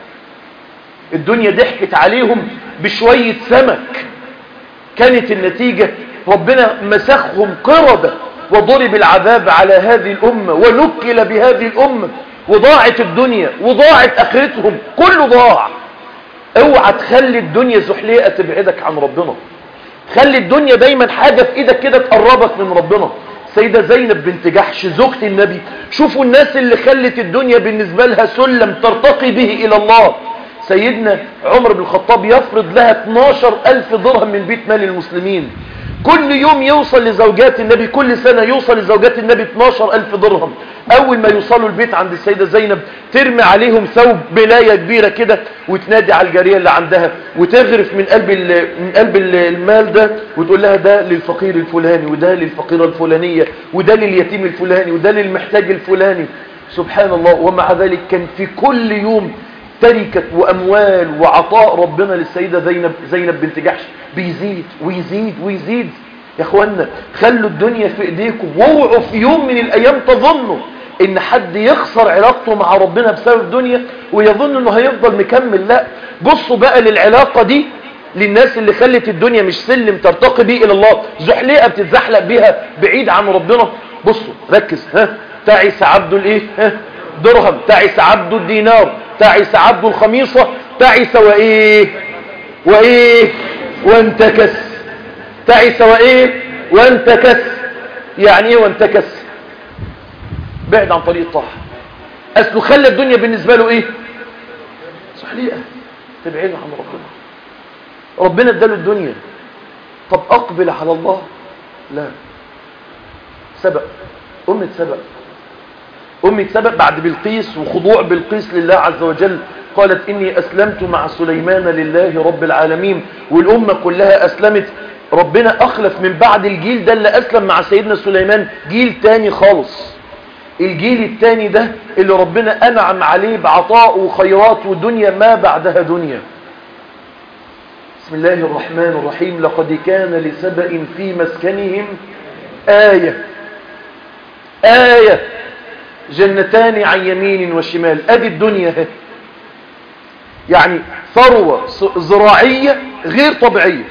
الدنيا ضحكت عليهم بشوية سمك كانت النتيجة ربنا مسخهم قردة وضرب العذاب على هذه الأمة ونكل بهذه الأمة وضاعت الدنيا وضاعت آخرتهم كله ضاع اوعى تخلي الدنيا زحليقة تبعدك عن ربنا خلي الدنيا دايما حاجة في ايدك كده تقربك من ربنا سيدة زينب بنت جحش زوجة النبي شوفوا الناس اللي خلت الدنيا بالنسبة لها سلم ترتقي به إلى الله سيدنا عمر بن الخطاب يفرض لها 12 ألف درهم من بيت مال المسلمين كل يوم يوصل لزوجات النبي كل سنة يوصل لزوجات النبي 12 ألف درهم أول ما يوصلوا البيت عند السيدة زينب ترمي عليهم ثوب بلاية كبيرة كده وتنادي على الجارية اللي عندها وتغرف من قلب من قلب المال ده وتقول لها ده للفقير الفلاني وده للفقيرة الفلانية وده لليتيم الفلاني وده للمحتاج الفلاني سبحان الله ومع ذلك كان في كل يوم تركة وأموال وعطاء ربنا للسيدة زينب, زينب بنت جحش بيزيد ويزيد ويزيد يا اخوانا خلوا الدنيا في ايديكم واوعوا في يوم من الايام تظنوا ان حد يخسر علاقته مع ربنا بسبب دنيا ويظن انه هيفضل مكمل لا بصوا بقى للعلاقة دي للناس اللي خلت الدنيا مش سلم ترتقي بيه الى الله زحليقة بتتزحلق بيها بعيد عن ربنا بصوا ركز ها تعس عبد الايه ها درهم تعس عبد الدينار تعس عبد الخميصة تعس وايه وايه وانتكس تعس وايه وانتكس يعني ايه وانتكس بعد عن طريق الطاعة اصله خلى الدنيا بالنسبة له ايه صحليقة تبعده عن ربنا ربنا اداله الدنيا طب اقبل على الله لا سبق امة سبق أمة سبق بعد بلقيس وخضوع بلقيس لله عز وجل قالت إني أسلمت مع سليمان لله رب العالمين والأمة كلها أسلمت ربنا أخلف من بعد الجيل ده اللي أسلم مع سيدنا سليمان جيل تاني خالص الجيل التاني ده اللي ربنا أنعم عليه بعطاء وخيرات ودنيا ما بعدها دنيا بسم الله الرحمن الرحيم لقد كان لسبأ في مسكنهم آية آية جنتان عن يمين وشمال ادي الدنيا اهي يعني ثروة زراعية غير طبيعية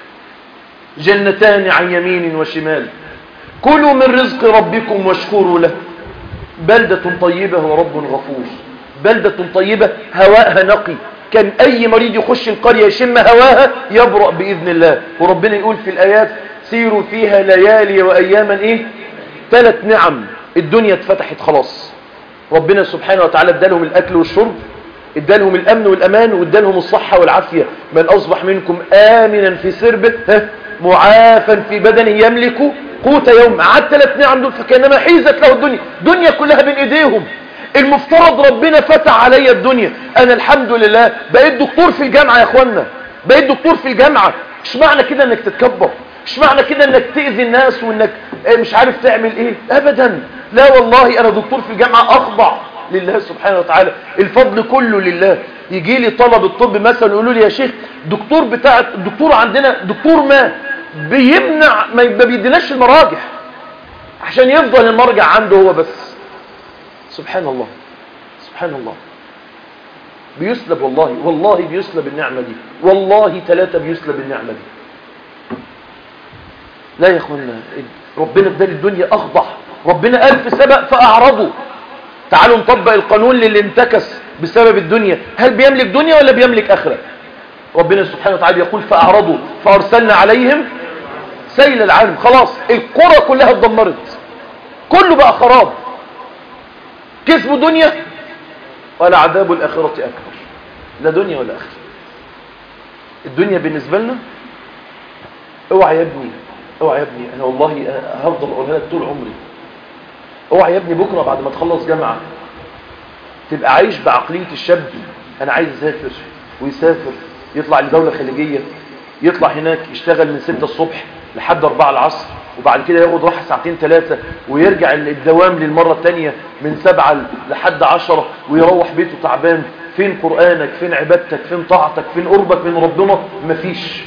جنتان عن يمين وشمال كلوا من رزق ربكم واشكروا له بلدة طيبة ورب غفور بلدة طيبة هواءها نقي كان اي مريض يخش القرية يشم هواها يبرأ بإذن الله وربنا يقول في الآيات سيروا فيها ليالي وأياما ايه ثلاث نعم الدنيا اتفتحت خلاص ربنا سبحانه وتعالى ادالهم الاكل والشرب ادالهم الامن والامان وادالهم الصحة والعافية من اصبح منكم امنا في سربه معافا في بدنه يملك قوت يوم عاد ثلاث نعم دول فكانما حيزت له الدنيا دنيا كلها بين ايديهم المفترض ربنا فتح عليا الدنيا انا الحمد لله بقيت دكتور في الجامعة يا اخوانا بقيت دكتور في الجامعة مش معنى كده انك تتكبر مش معنى كده انك تأذي الناس وانك مش عارف تعمل ايه ابدا لا والله انا دكتور في الجامعة اخضع لله سبحانه وتعالى الفضل كله لله يجي لي طلب الطب مثلا يقولوا لي يا شيخ دكتور بتاع الدكتور عندنا دكتور ما بيمنع ما بيديناش المراجع عشان يفضل المرجع عنده هو بس سبحان الله سبحان الله بيسلب والله والله بيسلب النعمة دي والله ثلاثة بيسلب النعمة دي لا يا اخوانا ربنا اداني الدنيا اخضع ربنا قال في سبق فاعرضوا تعالوا نطبق القانون للي انتكس بسبب الدنيا هل بيملك دنيا ولا بيملك اخره ربنا سبحانه وتعالى يقول فاعرضوا فارسلنا عليهم سيل العالم خلاص القرى كلها اتدمرت كله بقى خراب كسبوا دنيا ولا عذاب الآخرة أكبر لا دنيا ولا آخرة الدنيا بالنسبة لنا اوعى يا ابني اوعى يا ابني انا والله هفضل اقولها لك طول عمري اوعى يا ابني بكره بعد ما تخلص جامعه تبقى عايش بعقليه الشاب انا عايز اسافر ويسافر يطلع لدوله خليجيه يطلع هناك يشتغل من 6 الصبح لحد 4 العصر وبعد كده ياخد راحه ساعتين ثلاثه ويرجع الدوام للمره الثانيه من 7 لحد 10 ويروح بيته تعبان فين قرانك فين عبادتك فين طاعتك فين قربك من ربنا مفيش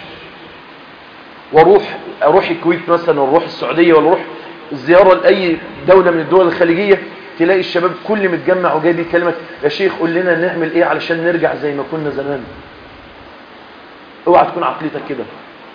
واروح اروح الكويت مثلا ولا اروح السعوديه ولا اروح زياره لاي دوله من الدول الخليجيه تلاقي الشباب كل متجمع وجاي بيكلمك يا شيخ قول لنا نعمل ايه علشان نرجع زي ما كنا زمان اوعى تكون عقليتك كده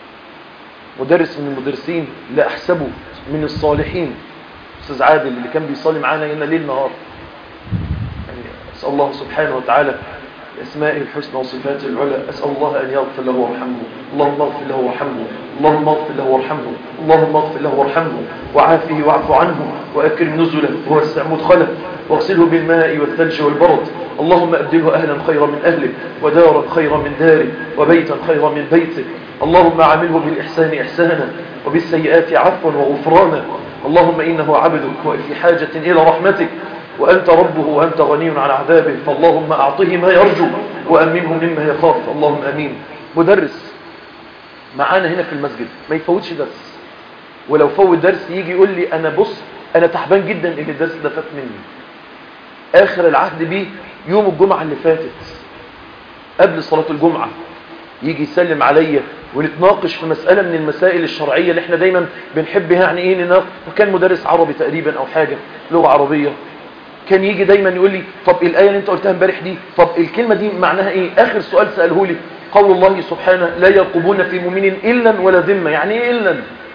مدرس من المدرسين لا احسبه من الصالحين استاذ عادل اللي كان بيصلي معانا هنا ليل نهار يعني اسال الله سبحانه وتعالى باسمائه الحسنى وصفاته العلى اسال الله ان يغفر له ويرحمه اللهم اغفر له وارحمه اللهم اغفر له وارحمه اللهم اغفر له وارحمه وعافه واعف عنه واكرم نزله ووسع مدخله واغسله بالماء والثلج والبرد اللهم ابدله اهلا خيرا من اهله ودارا خيرا من داره وبيتا خيرا من بيته اللهم عامله بالاحسان احسانا وبالسيئات عفوا وغفرانا اللهم انه عبدك وفي حاجه الى رحمتك وأنت ربه وأنت غني عن عذابه فاللهم أعطه ما يرجو وأمنه مما يخاف اللهم أمين مدرس معانا هنا في المسجد ما يفوتش درس ولو فوت درس يجي يقول لي أنا بص أنا تعبان جدا إن الدرس ده فات مني آخر العهد بيه يوم الجمعة اللي فاتت قبل صلاة الجمعة يجي يسلم عليا ونتناقش في مسألة من المسائل الشرعية اللي احنا دايما بنحبها يعني ايه نناقش وكان مدرس عربي تقريبا او حاجة لغة عربية كان يجي دايما يقول لي طب الآية اللي انت قلتها امبارح دي طب الكلمة دي معناها ايه اخر سؤال سأله لي قول الله سبحانه لا يرقبون في مؤمن إلا ولا ذمة يعني ايه إلا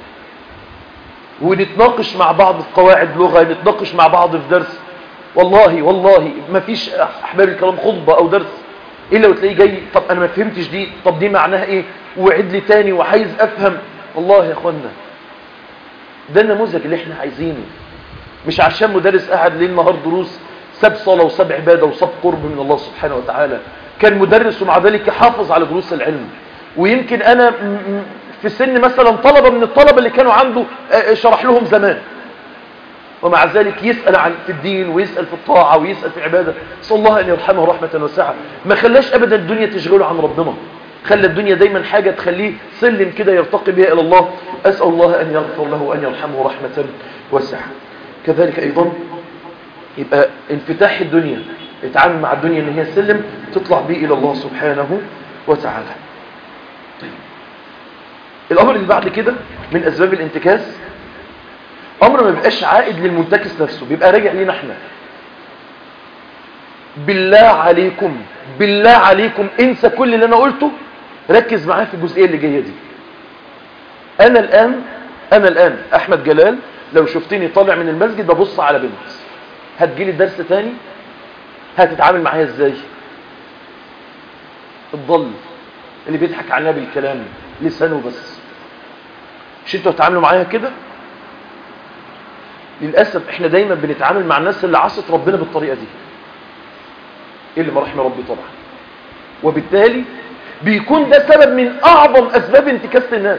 ونتناقش مع بعض في قواعد لغة نتناقش مع بعض في درس والله والله ما فيش احباب الكلام خطبة او درس الا وتلاقيه جاي طب انا ما فهمتش دي طب دي معناها ايه وعد لي تاني وعايز افهم والله يا اخوانا ده النموذج اللي احنا عايزينه مش عشان مدرس قاعد ليل نهار دروس ساب صلاة وساب عبادة وساب قرب من الله سبحانه وتعالى كان مدرس ومع ذلك يحافظ على دروس العلم ويمكن أنا في سن مثلا طلبة من الطلبة اللي كانوا عنده شرح لهم زمان ومع ذلك يسأل عن في الدين ويسأل في الطاعة ويسأل في العبادة صلى الله أن يرحمه رحمة واسعة ما خلاش أبدا الدنيا تشغله عن ربنا خلى الدنيا دايما حاجة تخليه سلم كده يرتقي بها إلى الله أسأل الله أن يغفر له وأن يرحمه رحمة واسعة كذلك أيضا يبقى انفتاح الدنيا اتعامل مع الدنيا ان هي سلم تطلع به إلى الله سبحانه وتعالى طيب. الأمر اللي بعد كده من أسباب الانتكاس أمر ما بيبقاش عائد للمنتكس نفسه بيبقى راجع لينا احنا بالله عليكم بالله عليكم انسى كل اللي أنا قلته ركز معاه في الجزئية اللي جاية دي أنا الآن أنا الآن أحمد جلال لو شفتني طالع من المسجد ببص على بنت هتجيلي درس تاني هتتعامل معايا ازاي الضل اللي بيضحك علينا بالكلام لسانه بس مش انتوا هتتعاملوا معايا كده للاسف احنا دايما بنتعامل مع الناس اللي عصت ربنا بالطريقه دي اللي ما رحم ربي طبعا وبالتالي بيكون ده سبب من اعظم اسباب انتكاس الناس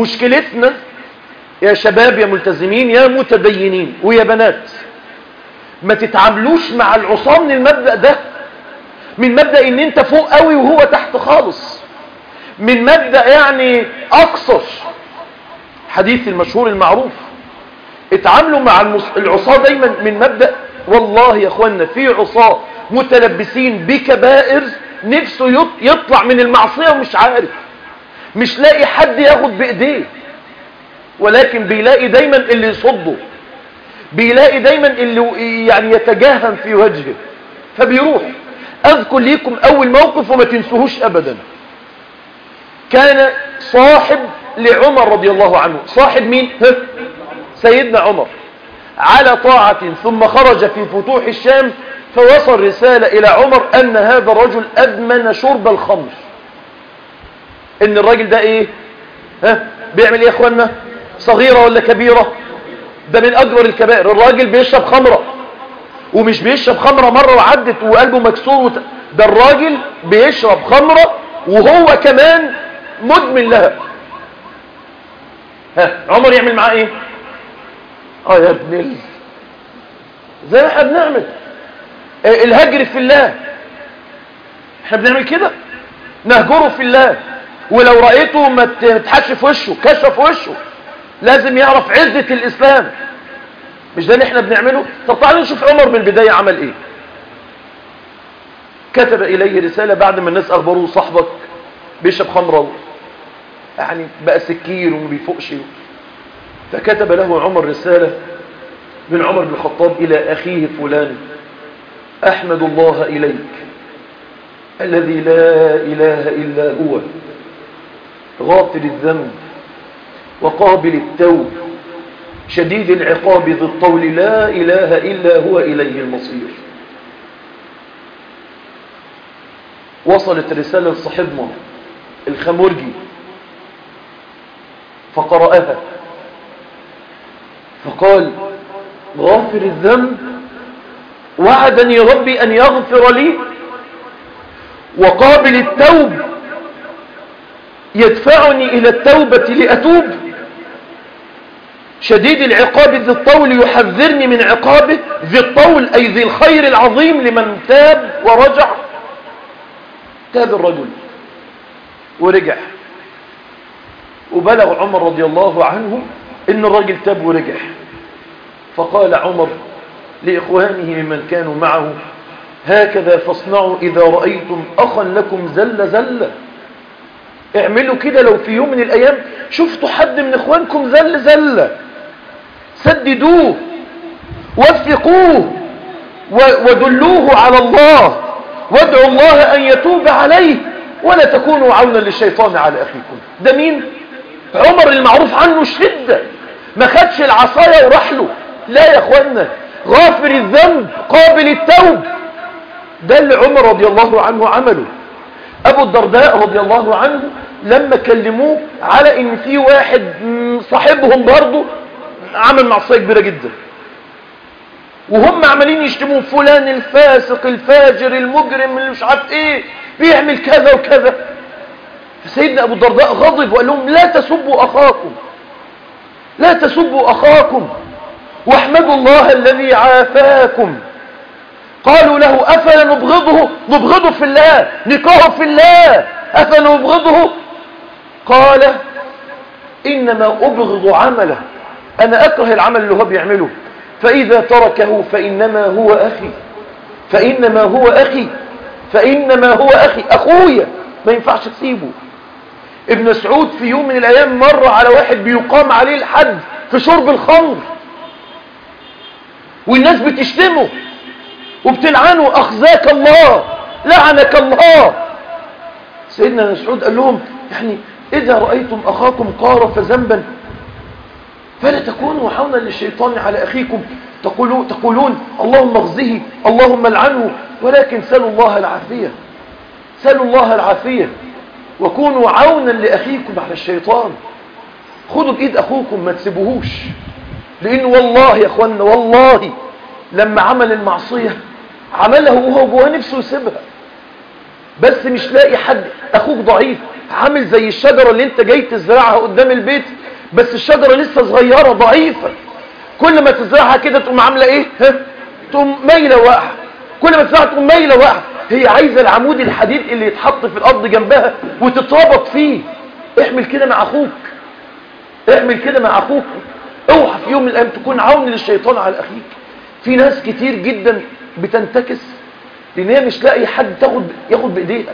مشكلتنا يا شباب يا ملتزمين يا متدينين ويا بنات ما تتعاملوش مع العصاه من المبدأ ده من مبدأ ان انت فوق قوي وهو تحت خالص من مبدأ يعني اقصر حديث المشهور المعروف اتعاملوا مع المس... العصاه دايما من مبدأ والله يا اخوانا في عصاه متلبسين بكبائر نفسه يطلع من المعصية ومش عارف مش لاقي حد ياخد بايديه ولكن بيلاقي دايما اللي يصده بيلاقي دايما اللي يعني يتجاهم في وجهه فبيروح اذكر ليكم اول موقف وما تنسوهوش ابدا كان صاحب لعمر رضي الله عنه صاحب مين سيدنا عمر على طاعة ثم خرج في فتوح الشام فوصل رسالة إلى عمر أن هذا الرجل أدمن شرب الخمر إن الراجل ده إيه ها بيعمل إيه يا أخوانا صغيرة ولا كبيرة ده من أكبر الكبائر الراجل بيشرب خمرة ومش بيشرب خمرة مرة وعدت وقلبه مكسور وت... ده الراجل بيشرب خمرة وهو كمان مدمن لها ها عمر يعمل معاه ايه اه يا ابن ال... زي ما احنا بنعمل الهجر في الله احنا بنعمل كده نهجره في الله ولو رأيته ما تضحكش في وشه كشف في وشه لازم يعرف عزة الإسلام مش ده اللي احنا بنعمله طب تعالوا نشوف عمر من البداية عمل ايه كتب إليه رسالة بعد ما الناس أخبروه صاحبك بيشرب خمرة يعني بقى سكير وما بيفوقش فكتب له عمر رسالة من عمر بن الخطاب إلى أخيه فلان أحمد الله إليك الذي لا إله إلا هو غافر الذنب وقابل التوب شديد العقاب ذي الطول لا إله إلا هو إليه المصير وصلت رسالة لصاحبنا الخمرجي فقرأها فقال غافر الذنب وعدني ربي أن يغفر لي وقابل التوب يدفعني إلى التوبة لأتوب شديد العقاب ذي الطول يحذرني من عقابه ذي الطول أي ذي الخير العظيم لمن تاب ورجع تاب الرجل ورجع وبلغ عمر رضي الله عنه إن الرجل تاب ورجع فقال عمر لإخوانه ممن كانوا معه هكذا فاصنعوا إذا رأيتم أخا لكم زل زل اعملوا كده لو في يوم من الأيام شفتوا حد من إخوانكم زل زل سددوه وفقوه ودلوه على الله وادعوا الله أن يتوب عليه ولا تكونوا عونا للشيطان على أخيكم ده مين؟ عمر المعروف عنه شدة ما خدش العصاية وراح له لا يا اخوانا غافر الذنب قابل التوب ده اللي عمر رضي الله عنه عمله ابو الدرداء رضي الله عنه لما كلموه على ان في واحد صاحبهم برضه عمل معصيه كبيره جدا وهم عمالين يشتمون فلان الفاسق الفاجر المجرم اللي مش عارف ايه بيعمل كذا وكذا فسيدنا ابو الدرداء غضب وقال لهم لا تسبوا اخاكم لا تسبوا اخاكم واحمدوا الله الذي عافاكم قالوا له افلا نبغضه نبغضه في الله نكرهه في الله افلا نبغضه قال انما ابغض عمله انا اكره العمل اللي هو بيعمله فاذا تركه فانما هو اخي فانما هو اخي فانما هو اخي اخويا ما ينفعش تسيبه ابن سعود في يوم من الايام مر على واحد بيقام عليه الحد في شرب الخمر والناس بتشتمه وبتلعنه اخزاك الله لعنك الله سيدنا مسعود قال لهم يعني اذا رايتم اخاكم قارف ذنبا فلا تكونوا حونا للشيطان على اخيكم تقولون, تقولون اللهم اغزه اللهم العنه ولكن سلوا الله العافيه سلوا الله العافيه وكونوا عونا لاخيكم على الشيطان خدوا بايد اخوكم ما تسيبوهوش لان والله يا اخوانا والله لما عمل المعصيه عملها وهو جواه نفسه يسيبها بس مش لاقي حد اخوك ضعيف عامل زي الشجره اللي انت جاي تزرعها قدام البيت بس الشجره لسه صغيره ضعيفه كل ما تزرعها كده تقوم عامله ايه ها تقوم مايله واقعه كل ما تسمعها تقوم مايله واقعه هي عايزه العمود الحديد اللي يتحط في الارض جنبها وتتربط فيه اعمل كده مع اخوك اعمل كده مع اخوك اوعى في يوم من الايام تكون عون للشيطان على اخيك في ناس كتير جدا بتنتكس لان هي مش لاقي حد تاخد ياخد بايديها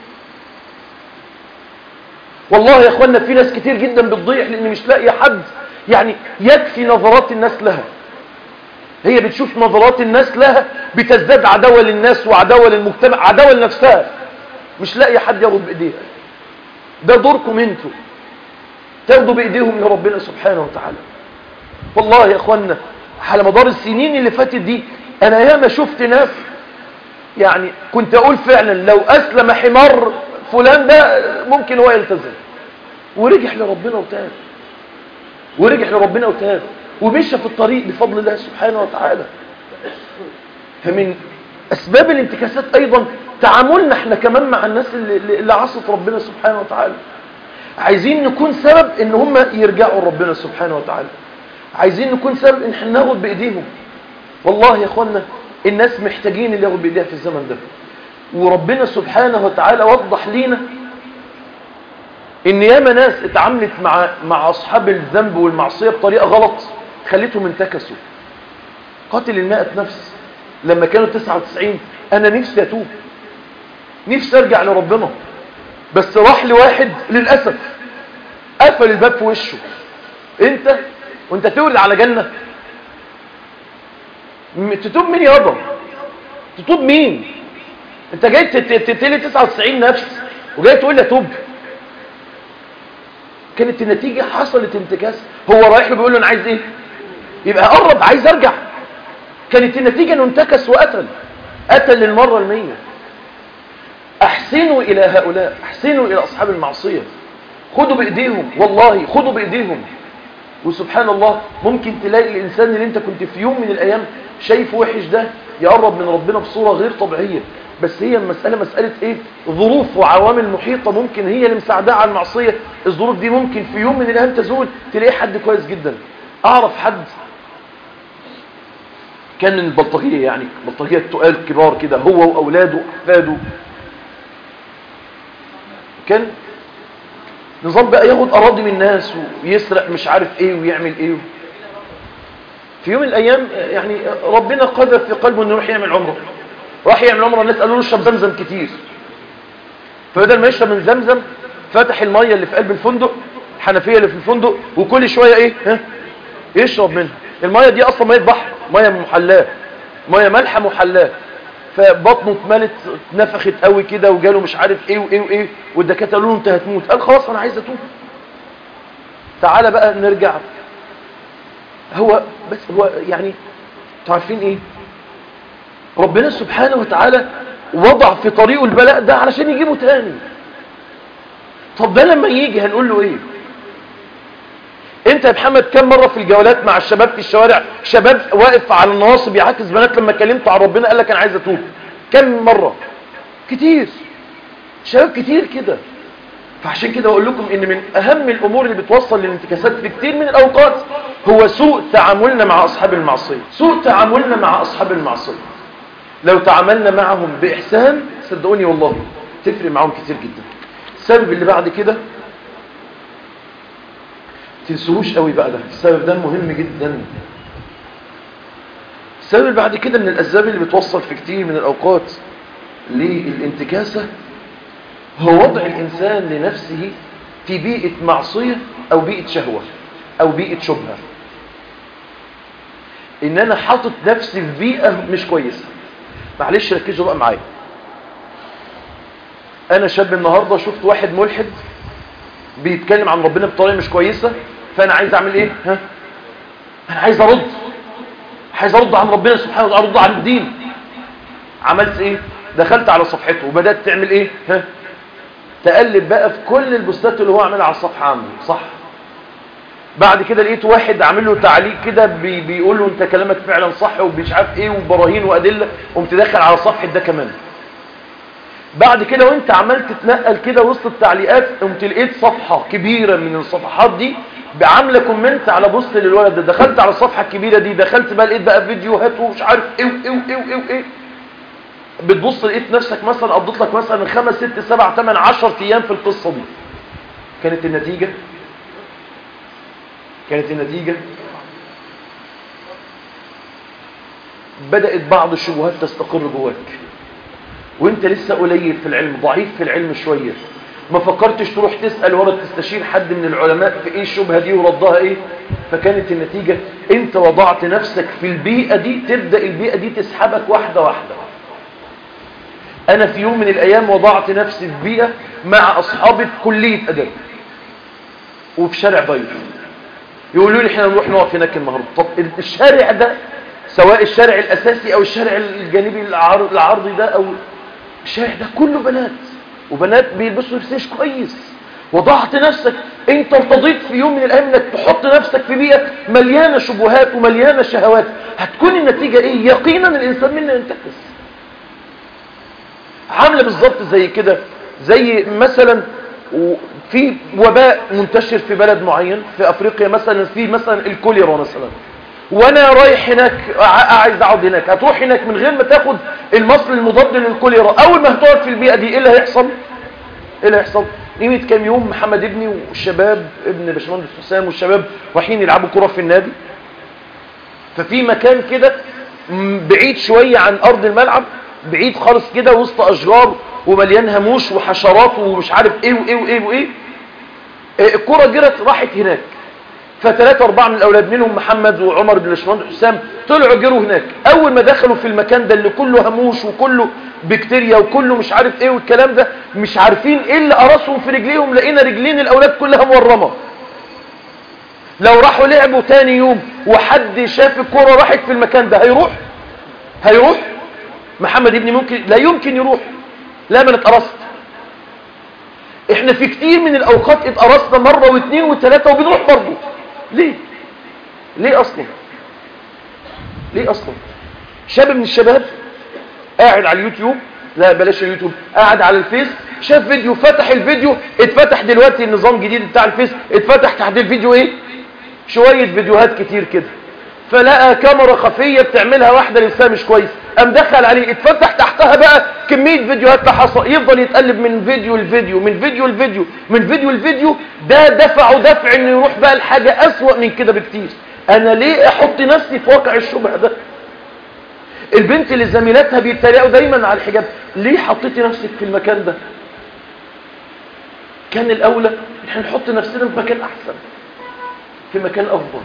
والله يا اخوانا في ناس كتير جدا بتضيع لان مش لاقي حد يعني يكفي نظرات الناس لها هي بتشوف نظرات الناس لها بتزداد عداوة للناس وعداوة للمجتمع عداوة لنفسها مش لاقي حد ياخد بايديها ده دوركم انتوا تاخدوا بايديهم لربنا سبحانه وتعالى والله يا اخوانا على مدار السنين اللي فاتت دي انا ياما شفت ناس يعني كنت اقول فعلا لو اسلم حمار فلان ده ممكن هو يلتزم ورجع لربنا وتاب ورجع لربنا وتاب ومشى في الطريق بفضل الله سبحانه وتعالى فمن اسباب الانتكاسات ايضا تعاملنا احنا كمان مع الناس اللي, اللي عصت ربنا سبحانه وتعالى عايزين نكون سبب ان هم يرجعوا لربنا سبحانه وتعالى عايزين نكون سبب ان احنا ناخد بايديهم والله يا اخوانا الناس محتاجين اللي ياخد بايديها في الزمن ده وربنا سبحانه وتعالى وضح لينا ان ياما ناس اتعاملت مع مع اصحاب الذنب والمعصيه بطريقه غلط خلتهم انتكسوا قاتل المائة نفس لما كانوا 99 انا نفسي اتوب نفسي ارجع لربنا بس راح لواحد للاسف قفل الباب في وشه انت وانت تولد على جنه تتوب مين يابا تتوب مين انت جاي تتلي 99 نفس وجاي تقول لي اتوب كانت النتيجة حصلت انتكاس هو رايح له بيقول له انا عايز ايه يبقى قرب عايز ارجع كانت النتيجة انه انتكس وقتل قتل للمرة المية احسنوا الى هؤلاء احسنوا الى اصحاب المعصية خدوا بايديهم والله خدوا بايديهم وسبحان الله ممكن تلاقي الانسان اللي انت كنت في يوم من الايام شايفه وحش ده يقرب من ربنا بصورة غير طبيعية بس هي المسألة مسألة ايه ظروف وعوامل محيطة ممكن هي اللي مساعدها على المعصية الظروف دي ممكن في يوم من الايام تزول تلاقي حد كويس جدا اعرف حد كان من البلطجية يعني بلطجية تقال كبار كده هو واولاده واحفاده كان نظام بقى ياخد اراضي من الناس ويسرق مش عارف ايه ويعمل ايه في يوم من الايام يعني ربنا قذف في قلبه انه يروح يعمل عمره راح يعمل عمره الناس قالوا له اشرب زمزم كتير فبدل ما يشرب من زمزم فتح الميه اللي في قلب الفندق الحنفيه اللي في الفندق وكل شويه ايه ها يشرب منها الميه دي اصلا ميه بحر ميه محلاه ميه مالحه محلاه فبطنه اتملت اتنفخت قوي كده وجاله مش عارف ايه وايه وايه والدكاتره قالوا له انت هتموت قال خلاص انا عايز اتوب تعالى بقى نرجع هو بس هو يعني تعرفين ايه ربنا سبحانه وتعالى وضع في طريقه البلاء ده علشان يجيبه تاني طب ده لما يجي هنقول له ايه انت يا محمد كم مرة في الجولات مع الشباب في الشوارع شباب واقف على النواصب يعاكس بنات لما كلمت عن ربنا قال لك انا عايز اتوب كم مرة كتير شباب كتير كده فعشان كده اقول لكم ان من اهم الامور اللي بتوصل للانتكاسات في كتير من الاوقات هو سوء تعاملنا مع اصحاب المعصية سوء تعاملنا مع اصحاب المعصية لو تعاملنا معهم باحسان صدقوني والله تفرق معهم كتير جدا السبب اللي بعد كده تنسوهوش قوي بقى ده السبب ده مهم جدا السبب اللي بعد كده من الاسباب اللي بتوصل في كتير من الاوقات للانتكاسة هو وضع الانسان لنفسه في بيئة معصية او بيئة شهوة او بيئة شبهة ان انا حاطط نفسي في بيئة مش كويسة معلش ركزوا بقى معايا انا شاب النهاردة شفت واحد ملحد بيتكلم عن ربنا بطريقة مش كويسة فانا عايز اعمل ايه ها انا عايز ارد عايز ارد عن ربنا سبحانه وتعالى ارد عن الدين عملت ايه دخلت على صفحته وبدات تعمل ايه ها تقلب بقى في كل البوستات اللي هو عاملها على الصفحه عنده صح بعد كده لقيت واحد عامل له تعليق كده بي بيقول له انت كلامك فعلا صح ومش عارف ايه وبراهين وادله قمت داخل على صفحه ده كمان بعد كده وانت عملت تتنقل كده وسط التعليقات قمت لقيت صفحة كبيرة من الصفحات دي بعامله كومنت على بوست للولد ده دخلت على الصفحة الكبيرة دي دخلت بقى لقيت بقى فيديوهات ومش عارف ايه وايه وايه وايه وايه بتبص لقيت نفسك مثلا قضيت لك مثلا من خمس ست سبع ثمان عشر ايام في القصة دي كانت النتيجة كانت النتيجة بدأت بعض الشبهات تستقر جواك وانت لسه قليل في العلم ضعيف في العلم شوية ما فكرتش تروح تسأل ولا تستشير حد من العلماء في ايه الشبهة دي وردها ايه فكانت النتيجة انت وضعت نفسك في البيئة دي تبدأ البيئة دي تسحبك واحدة واحدة انا في يوم من الايام وضعت نفسي في بيئة مع اصحابي في كلية ادب وفي شارع بيض يقولوا لي احنا نروح نقف هناك النهارده طب الشارع ده سواء الشارع الاساسي او الشارع الجانبي العرضي ده او الشارع ده كله بنات وبنات بيلبسوا لبسيش كويس وضعت نفسك انت ارتضيت في يوم من الايام انك تحط نفسك في بيئه مليانه شبهات ومليانه شهوات هتكون النتيجه ايه يقينا الانسان منا ينتكس عامله بالظبط زي كده زي مثلا في وباء منتشر في بلد معين في افريقيا مثلا في مثلا الكوليرا مثلا وانا رايح هناك عايز اقعد هناك هتروح هناك من غير ما تاخد المصل المضاد للكوليرا اول ما هتقعد في البيئه دي ايه اللي هيحصل ايه اللي هيحصل قيمه كام يوم محمد ابني والشباب ابن باشمهندس حسام والشباب رايحين يلعبوا كره في النادي ففي مكان كده بعيد شويه عن ارض الملعب بعيد خالص كده وسط اشجار ومليان هاموش وحشرات ومش عارف ايه وايه وايه وايه الكره جرت راحت هناك فثلاثة أربعة من الأولاد منهم محمد وعمر بن الشمال حسام طلعوا جروا هناك أول ما دخلوا في المكان ده اللي كله هموش وكله بكتيريا وكله مش عارف إيه والكلام ده مش عارفين إيه اللي قرصهم في رجليهم لقينا رجلين الأولاد كلها مورمة لو راحوا لعبوا تاني يوم وحد شاف الكرة راحت في المكان ده هيروح هيروح محمد ابني ممكن لا يمكن يروح لا من اتقرصت احنا في كتير من الاوقات اتقرصنا مرة واثنين وثلاثة وبنروح برضه ليه ليه اصلا ليه اصلا شاب من الشباب قاعد على اليوتيوب لا بلاش اليوتيوب قاعد على الفيس شاف فيديو فتح الفيديو اتفتح دلوقتي النظام الجديد بتاع الفيس اتفتح تحت الفيديو ايه شوية فيديوهات كتير كده فلقى كاميرا خفية بتعملها واحدة لسه مش كويس قام دخل عليه اتفتح تحتها بقى كمية فيديوهات تحصى يفضل يتقلب من فيديو لفيديو من فيديو لفيديو من فيديو لفيديو ده دفعه دفع انه يروح بقى لحاجة اسوأ من كده بكتير انا ليه احط نفسي في واقع الشبه ده البنت اللي زميلاتها بيتريقوا دايما على الحجاب ليه حطيتي نفسك في المكان ده كان الاولى احنا نحط نفسنا في مكان احسن في مكان افضل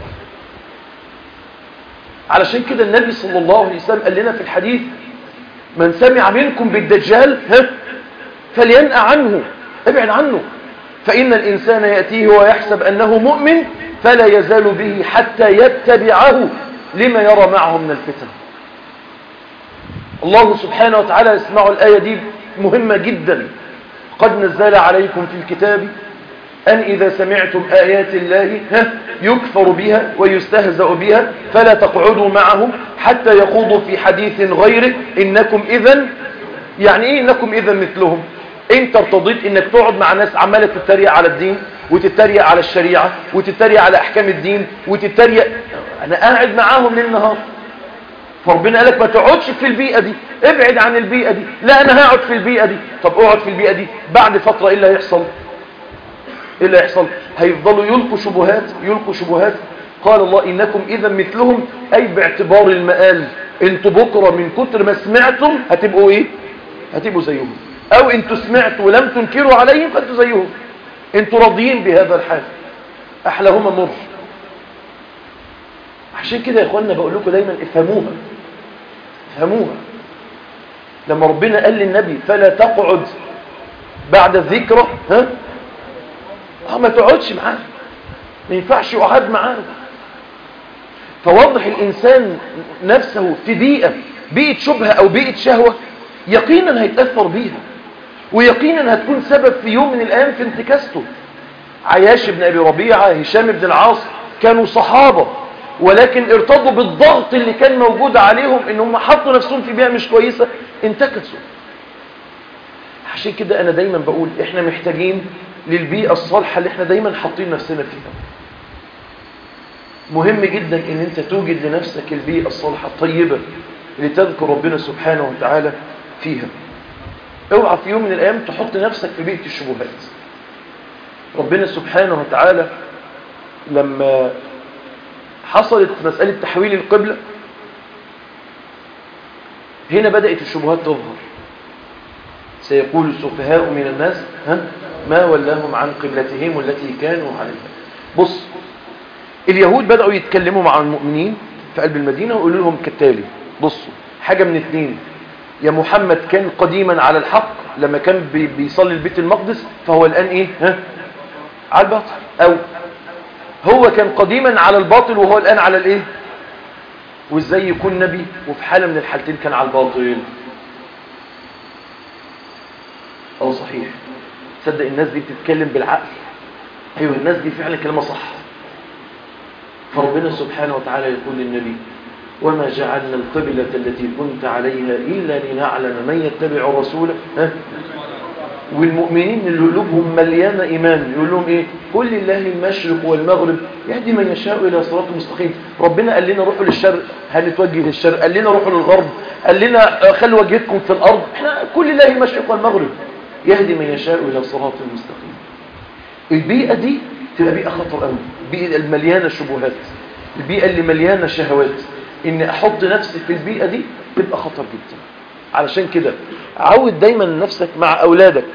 علشان كده النبي صلى الله عليه وسلم قال لنا في الحديث من سمع منكم بالدجال ها فلينأ عنه ابعد عنه فإن الإنسان يأتيه ويحسب أنه مؤمن فلا يزال به حتى يتبعه لما يرى معه من الفتن الله سبحانه وتعالى يسمع الآية دي مهمة جدا قد نزل عليكم في الكتاب أن إذا سمعتم آيات الله ها يكفر بها ويستهزأ بها فلا تقعدوا معهم حتى يخوضوا في حديث غيره إنكم إذا يعني إيه إنكم إذا مثلهم انت ارتضيت انك تقعد مع ناس عمالة تتريق على الدين وتتريق على الشريعة وتتريق على احكام الدين وتتريق انا قاعد معاهم ليل نهار فربنا قالك ما تقعدش في البيئة دي ابعد عن البيئة دي لا انا هقعد في البيئة دي طب اقعد في البيئة دي بعد فترة ايه اللي هيحصل ايه اللي هيحصل هيفضلوا يلقوا شبهات يلقوا شبهات قال الله انكم اذا مثلهم اي باعتبار المآل انتوا بكرة من كتر ما سمعتم هتبقوا ايه هتبقوا زيهم او انتوا سمعتوا ولم تنكروا عليهم فانتوا زيهم انتوا راضيين بهذا الحال احلاهما مر عشان كده يا اخوانا بقول لكم دايما افهموها افهموها لما ربنا قال للنبي فلا تقعد بعد الذكرى ها اه ما تقعدش معاه ما ينفعش يقعد معاه فوضح الانسان نفسه في بيئه بيئه شبهه او بيئه شهوه يقينا هيتاثر بيها ويقينا هتكون سبب في يوم من الايام في انتكاسته عياش بن ابي ربيعه هشام بن العاص كانوا صحابه ولكن ارتضوا بالضغط اللي كان موجود عليهم ان هم حطوا نفسهم في بيئه مش كويسه انتكسوا عشان كده انا دايما بقول احنا محتاجين للبيئة الصالحة اللي احنا دايما حاطين نفسنا فيها مهم جدا ان انت توجد لنفسك البيئة الصالحة الطيبة اللي تذكر ربنا سبحانه وتعالى فيها اوعى في يوم من الايام تحط نفسك في بيئة الشبهات ربنا سبحانه وتعالى لما حصلت مسألة تحويل القبلة هنا بدأت الشبهات تظهر سيقول السفهاء من الناس ها ما ولاهم عن قبلتهم التي كانوا عليها بص اليهود بدأوا يتكلموا مع المؤمنين في قلب المدينة ويقولوا لهم كالتالي بصوا حاجة من اتنين يا محمد كان قديما على الحق لما كان بي بيصلي البيت المقدس فهو الآن ايه ها على الباطل او هو كان قديما على الباطل وهو الآن على الايه وازاي يكون نبي وفي حالة من الحالتين كان على الباطل او صحيح تصدق الناس دي بتتكلم بالعقل ايوه الناس دي فعلا كلمة صح فربنا سبحانه وتعالى يقول للنبي وما جعلنا القبلة التي كنت عليها إلا لنعلم من يتبع الرسول ها؟ والمؤمنين اللي قلوبهم مليانة إيمان يقول لهم إيه كل الله المشرق والمغرب يهدي من يشاء إلى صراط مستقيم ربنا قال لنا روحوا للشرق هنتوجه للشرق قال لنا روحوا للغرب قال لنا خلوا وجهتكم في الأرض احنا كل الله المشرق والمغرب يهدي من يشاء إلى صراط مستقيم البيئة دي تبقى بيئة خطر قوي البيئة المليانة شبهات البيئة اللي مليانة شهوات ان احط نفسي في البيئة دي تبقى خطر جدا علشان كده عود دايما نفسك مع اولادك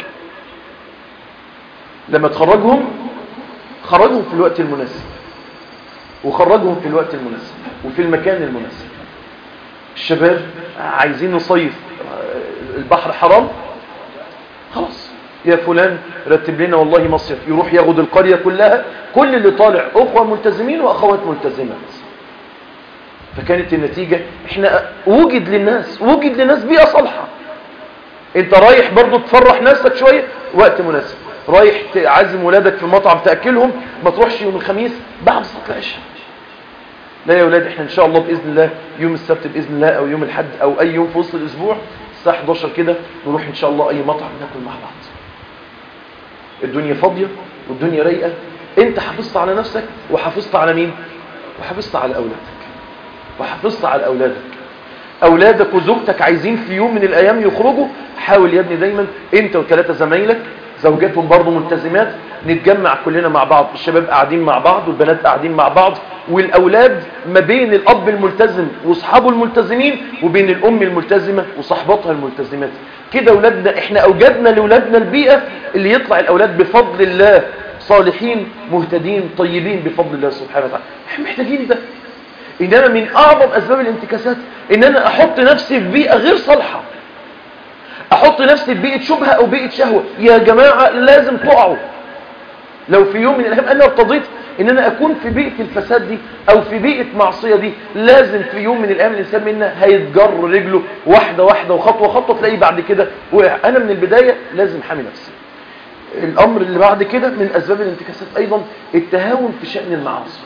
لما تخرجهم خرجهم في الوقت المناسب وخرجهم في الوقت المناسب وفي المكان المناسب الشباب عايزين نصيف البحر حرام خلاص يا فلان رتب لنا والله مصيف يروح ياخد القرية كلها كل اللي طالع اخوة ملتزمين واخوات ملتزمات فكانت النتيجة احنا وجد للناس وجد للناس بيئة صالحة انت رايح برضو تفرح نفسك شوية وقت مناسب رايح تعزم ولادك في المطعم تأكلهم ما تروحش يوم الخميس بعد صلاة العشاء لا يا ولاد احنا ان شاء الله بإذن الله يوم السبت بإذن الله او يوم الحد او اي يوم في وسط الاسبوع الساعة 11 كده نروح ان شاء الله اي مطعم ناكل مع بعض الدنيا فاضية والدنيا رايقة انت حافظت على نفسك وحافظت على مين وحافظت على اولادك وحافظت على أولادك أولادك وزوجتك عايزين في يوم من الأيام يخرجوا حاول يا ابني دايما أنت وثلاثة زمايلك زوجاتهم برضو ملتزمات نتجمع كلنا مع بعض الشباب قاعدين مع بعض والبنات قاعدين مع بعض والأولاد ما بين الأب الملتزم وأصحابه الملتزمين وبين الأم الملتزمة وصحباتها الملتزمات كده أولادنا إحنا أوجدنا لأولادنا البيئة اللي يطلع الأولاد بفضل الله صالحين مهتدين طيبين بفضل الله سبحانه وتعالى احنا محتاجين ده إنما من أعظم أسباب الانتكاسات إن أنا أحط نفسي في بيئة غير صالحة أحط نفسي في بيئة شبهة أو بيئة شهوة يا جماعة لازم تقعوا لو في يوم من الأيام أنا ارتضيت إن أنا أكون في بيئة الفساد دي أو في بيئة معصية دي لازم في يوم من الأيام الإنسان منا هيتجر رجله واحدة واحدة وخطوة خطوة تلاقيه بعد كده وقع أنا من البداية لازم حامي نفسي الأمر اللي بعد كده من أسباب الانتكاسات أيضا التهاون في شأن المعاصي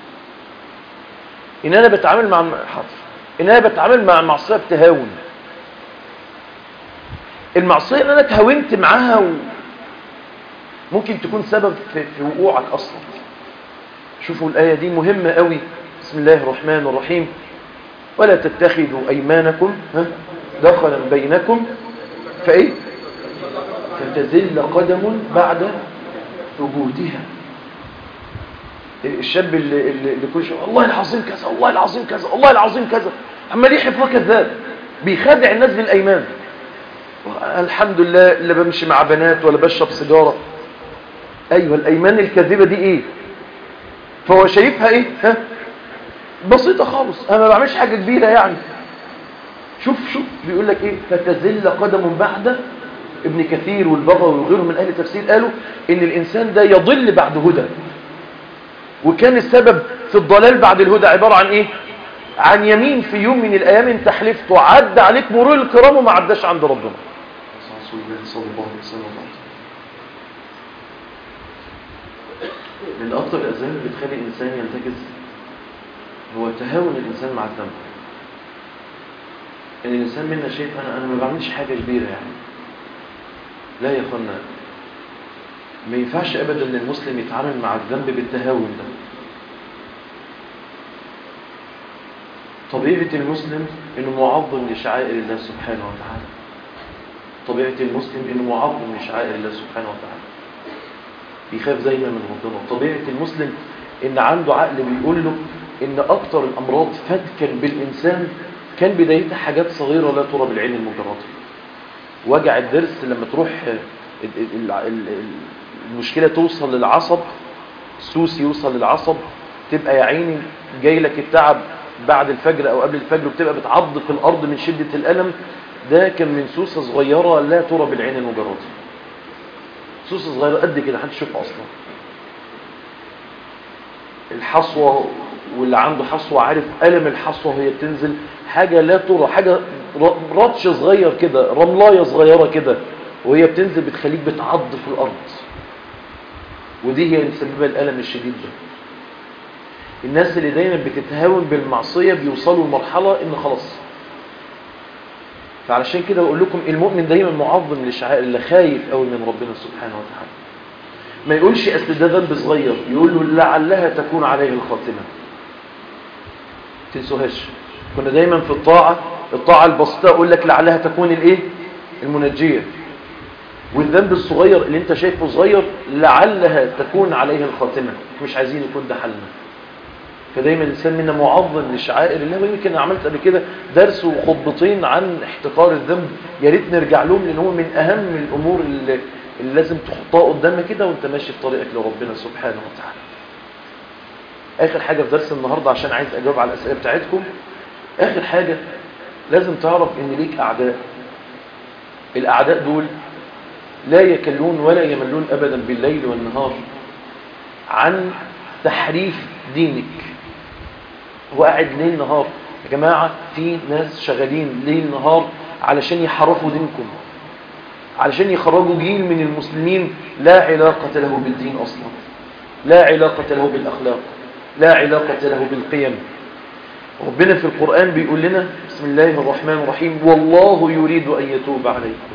ان انا بتعامل مع حاضر ان انا بتعامل مع المعصيه بتهاون المعصيه اللي انا تهاونت معاها و... ممكن تكون سبب في, في وقوعك اصلا شوفوا الايه دي مهمه قوي بسم الله الرحمن الرحيم ولا تتخذوا ايمانكم ها دخلا بينكم فايه فتزل قدم بعد ثبوتها الشاب اللي, اللي كل شيء الله العظيم كذا الله العظيم كذا الله العظيم كذا عمال يحلف كذاب بيخادع الناس بالايمان الحمد لله لا بمشي مع بنات ولا بشرب سيجاره ايوه الايمان الكاذبه دي ايه فهو شايفها ايه ها بسيطه خالص انا ما بعملش حاجه كبيره يعني شوف شوف بيقول لك ايه فتزل قدم بعد ابن كثير والبغوي وغيرهم من اهل التفسير قالوا ان الانسان ده يضل بعد هدى وكان السبب في الضلال بعد الهدى عبارة عن ايه عن يمين في يوم من الايام انت حلفت وعد عليك مرور الكرام وما عداش عند ربنا صلى الله عليه وسلم من اكثر الاسباب اللي بتخلي الانسان ينتكس هو تهاون الانسان مع الذنب ان الانسان منا شايف انا انا ما بعملش حاجه كبيره يعني لا يا اخوانا ما ينفعش ابدا ان المسلم يتعامل مع الذنب بالتهاون ده طبيعة المسلم انه معظم لشعائر الله سبحانه وتعالى طبيعة المسلم انه معظم لشعائر الله سبحانه وتعالى بيخاف دايما من ربنا طبيعة المسلم ان عنده عقل بيقول له ان اكتر الامراض فتكا بالانسان كان بدايتها حاجات صغيرة لا ترى بالعين المجردة وجع الضرس لما تروح المشكلة توصل للعصب السوس يوصل للعصب تبقى يا عيني جاي لك التعب بعد الفجر او قبل الفجر وبتبقى بتعض في الارض من شدة الالم ده كان من سوسة صغيرة لا ترى بالعين المجردة سوسة صغيرة قد كده محدش يشوفها اصلا الحصوة واللي عنده حصوة عارف ألم الحصوة وهي بتنزل حاجة لا ترى حاجة رطش صغير كده رملاية صغيرة كده وهي بتنزل بتخليك بتعض في الأرض ودي هي مسببة الألم الشديد ده الناس اللي دايما بتتهاون بالمعصية بيوصلوا لمرحلة ان خلاص فعلشان كده بقول لكم المؤمن دايما معظم لشعائر الله خايف قوي من ربنا سبحانه وتعالى ما يقولش اصل ده ذنب صغير يقول له لعلها تكون عليه الخاتمه تنسوهاش كنا دايما في الطاعه الطاعه البسيطه اقول لك لعلها تكون الايه المنجيه والذنب الصغير اللي انت شايفه صغير لعلها تكون عليه الخاتمه مش عايزين يكون ده حلنا فدايما الانسان منا معظم لشعائر الله ويمكن عملت قبل كده درس وخطبتين عن احتقار الذنب يا ريت نرجع لهم لان هو من اهم الامور اللي, اللي لازم تحطها قدامك كده وانت ماشي في طريقك لربنا سبحانه وتعالى اخر حاجه في درس النهارده عشان عايز اجاوب على الاسئله بتاعتكم اخر حاجه لازم تعرف ان ليك اعداء الاعداء دول لا يكلون ولا يملون ابدا بالليل والنهار عن تحريف دينك هو قاعد ليل نهار يا جماعة في ناس شغالين ليل نهار علشان يحرفوا دينكم علشان يخرجوا جيل من المسلمين لا علاقة له بالدين أصلا لا علاقة له بالأخلاق لا علاقة له بالقيم ربنا في القرآن بيقول لنا بسم الله الرحمن الرحيم والله يريد أن يتوب عليكم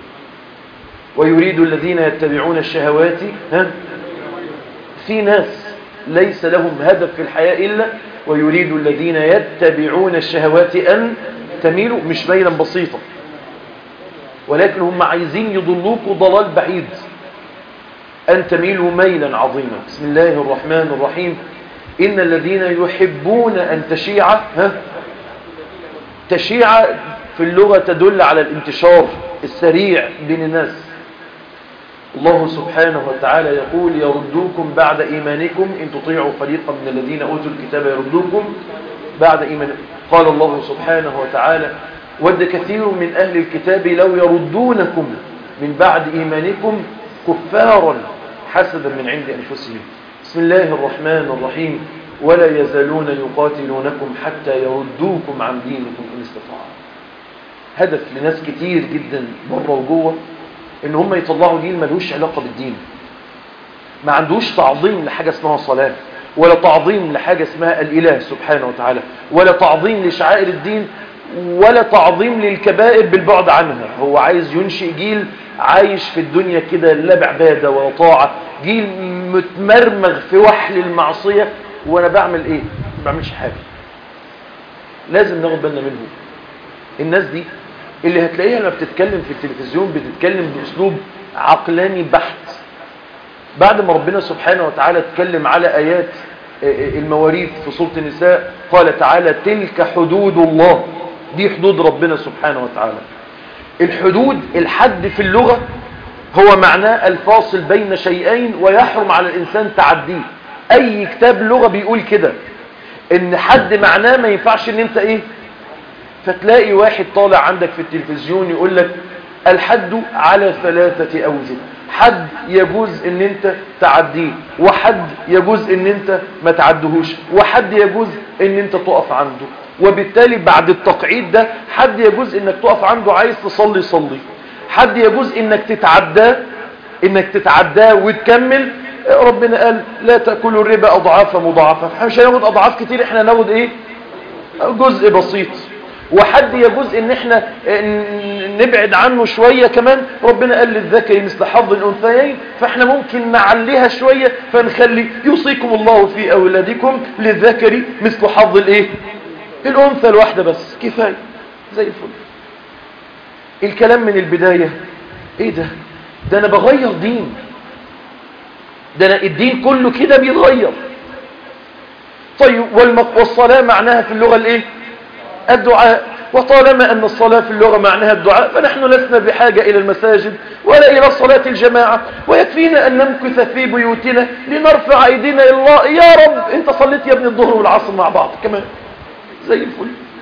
ويريد الذين يتبعون الشهوات ها في ناس ليس لهم هدف في الحياة إلا ويريد الذين يتبعون الشهوات أن تميلوا مش ميلا بسيطة ولكن هم عايزين يضلوكوا ضلال بعيد أن تميلوا ميلا عظيما بسم الله الرحمن الرحيم إن الذين يحبون أن تشيع ها تشيع في اللغة تدل على الانتشار السريع بين الناس الله سبحانه وتعالى يقول يردوكم بعد إيمانكم إن تطيعوا فريقا من الذين أوتوا الكتاب يردوكم بعد إيمانكم قال الله سبحانه وتعالى ود كثير من أهل الكتاب لو يردونكم من بعد إيمانكم كفارا حسدا من عند أنفسهم بسم الله الرحمن الرحيم ولا يزالون يقاتلونكم حتى يردوكم عن دينكم إن استطاعوا هدف لناس كتير جدا بره وجوه ان هم يطلعوا دين ملوش علاقة بالدين ما عندوش تعظيم لحاجة اسمها صلاة ولا تعظيم لحاجة اسمها الإله سبحانه وتعالى ولا تعظيم لشعائر الدين ولا تعظيم للكبائر بالبعد عنها هو عايز ينشئ جيل عايش في الدنيا كده لا بعبادة ولا طاعة جيل متمرمغ في وحل المعصية وانا بعمل ايه ما بعملش حاجة لازم ناخد بالنا منهم الناس دي اللي هتلاقيها لما بتتكلم في التلفزيون بتتكلم بأسلوب عقلاني بحت بعد ما ربنا سبحانه وتعالى اتكلم على آيات المواريث في سورة النساء قال تعالى تلك حدود الله دي حدود ربنا سبحانه وتعالى الحدود الحد في اللغة هو معناه الفاصل بين شيئين ويحرم على الإنسان تعديه أي كتاب لغة بيقول كده إن حد معناه ما ينفعش إن أنت إيه فتلاقي واحد طالع عندك في التلفزيون يقول لك الحد على ثلاثة أوجه حد يجوز ان انت تعديه وحد يجوز ان انت ما تعدهوش وحد يجوز ان انت تقف عنده وبالتالي بعد التقعيد ده حد يجوز انك تقف عنده عايز تصلي صلي حد يجوز انك تتعداه انك تتعداه وتكمل ربنا قال لا تأكلوا الربا أضعافا مضاعفة احنا مش هناخد أضعاف كتير احنا هناخد ايه جزء بسيط وحد يجوز ان احنا نبعد عنه شوية كمان ربنا قال للذكر مثل حظ الانثيين فاحنا ممكن نعليها شوية فنخلي يوصيكم الله في اولادكم للذكر مثل حظ الايه الانثى الواحدة بس كفاية زي الفل الكلام من البداية ايه ده ده انا بغير دين ده أنا الدين كله كده بيتغير طيب والصلاة معناها في اللغة الايه الدعاء وطالما أن الصلاة في اللغة معناها الدعاء فنحن لسنا بحاجة إلى المساجد ولا إلى صلاة الجماعة ويكفينا أن نمكث في بيوتنا لنرفع أيدينا إلى الله يا رب أنت صليت يا ابن الظهر والعصر مع بعض كمان زي الفل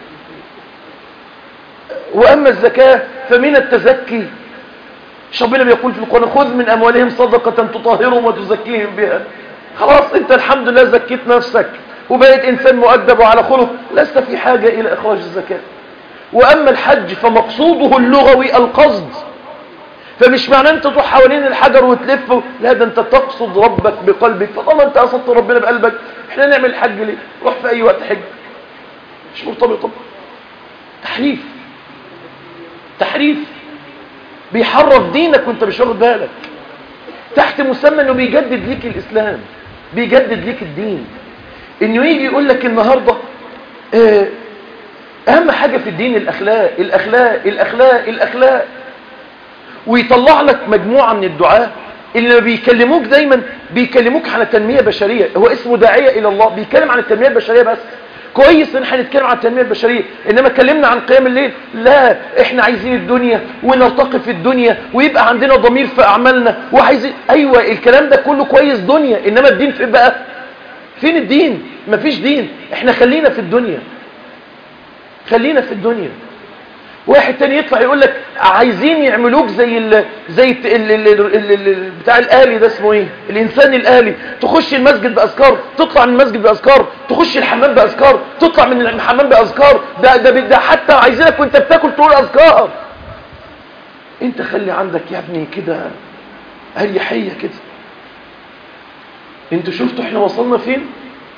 وأما الزكاة فمن التزكي ربنا بيقول في القرآن خذ من أموالهم صدقة تطهرهم وتزكيهم بها خلاص أنت الحمد لله زكيت نفسك وبقيت إنسان مؤدب وعلى خلق لست في حاجة إلى إخراج الزكاة وأما الحج فمقصوده اللغوي القصد فمش معنى أنت تروح حوالين الحجر وتلف لا ده أنت تقصد ربك بقلبك فطالما أنت قصدت ربنا بقلبك إحنا نعمل الحج ليه روح في أي وقت حج مش مرتبطة تحريف تحريف بيحرف دينك وانت مش واخد بالك تحت مسمى انه بيجدد ليك الاسلام بيجدد ليك الدين انه يجي يقول لك النهارده اه اهم حاجه في الدين الاخلاق الاخلاق الاخلاق الاخلاق ويطلع لك مجموعه من الدعاه اللي ما بيكلموك دايما بيكلموك عن التنميه البشريه هو اسمه داعيه الى الله بيتكلم عن التنميه البشريه بس كويس ان احنا نتكلم عن التنميه البشريه انما اتكلمنا عن قيام الليل لا احنا عايزين الدنيا ونرتقي في الدنيا ويبقى عندنا ضمير في اعمالنا وعايزين ايوه الكلام ده كله كويس دنيا انما الدين فين بقى فين الدين مفيش دين احنا خلينا في الدنيا خلينا في الدنيا واحد تاني يطلع يقول لك عايزين يعملوك زي ال زي ال ال ال ال ال بتاع الآلي ده اسمه ايه الانسان الآلي تخش المسجد باذكار تطلع من المسجد باذكار تخش الحمام باذكار تطلع من الحمام باذكار ده ده ده حتى عايزينك وانت بتاكل تقول اذكار انت خلي عندك يا ابني كده اريحيه كده انتوا شفتوا احنا وصلنا فين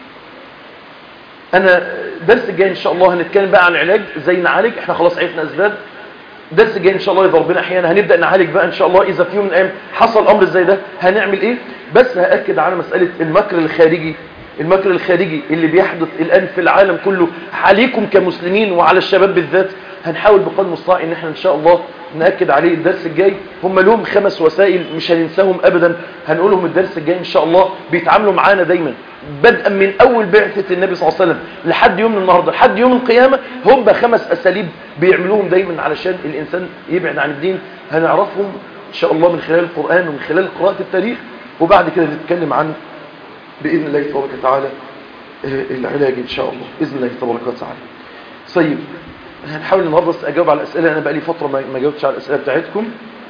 انا درس الجاي ان شاء الله هنتكلم بقى عن علاج ازاي نعالج احنا خلاص عرفنا اسباب درس الجاي ان شاء الله اذا ربنا احيانا هنبدا نعالج بقى ان شاء الله اذا في يوم من الايام حصل امر زي ده هنعمل ايه بس هاكد على مساله المكر الخارجي المكر الخارجي اللي بيحدث الان في العالم كله عليكم كمسلمين وعلى الشباب بالذات هنحاول بقدر المستطاع ان احنا ان شاء الله ناكد عليه الدرس الجاي هم لهم خمس وسائل مش هننساهم ابدا هنقولهم الدرس الجاي ان شاء الله بيتعاملوا معانا دايما بدءا من اول بعثه النبي صلى الله عليه وسلم لحد يوم النهارده لحد يوم القيامه هم خمس اساليب بيعملوهم دايما علشان الانسان يبعد عن الدين هنعرفهم ان شاء الله من خلال القران ومن خلال قراءه التاريخ وبعد كده نتكلم عن باذن الله تبارك وتعالى العلاج ان شاء الله باذن الله تبارك وتعالى طيب هنحاول النهارده بس اجاوب على الاسئله انا بقى لي فتره ما جاوبتش على الاسئله بتاعتكم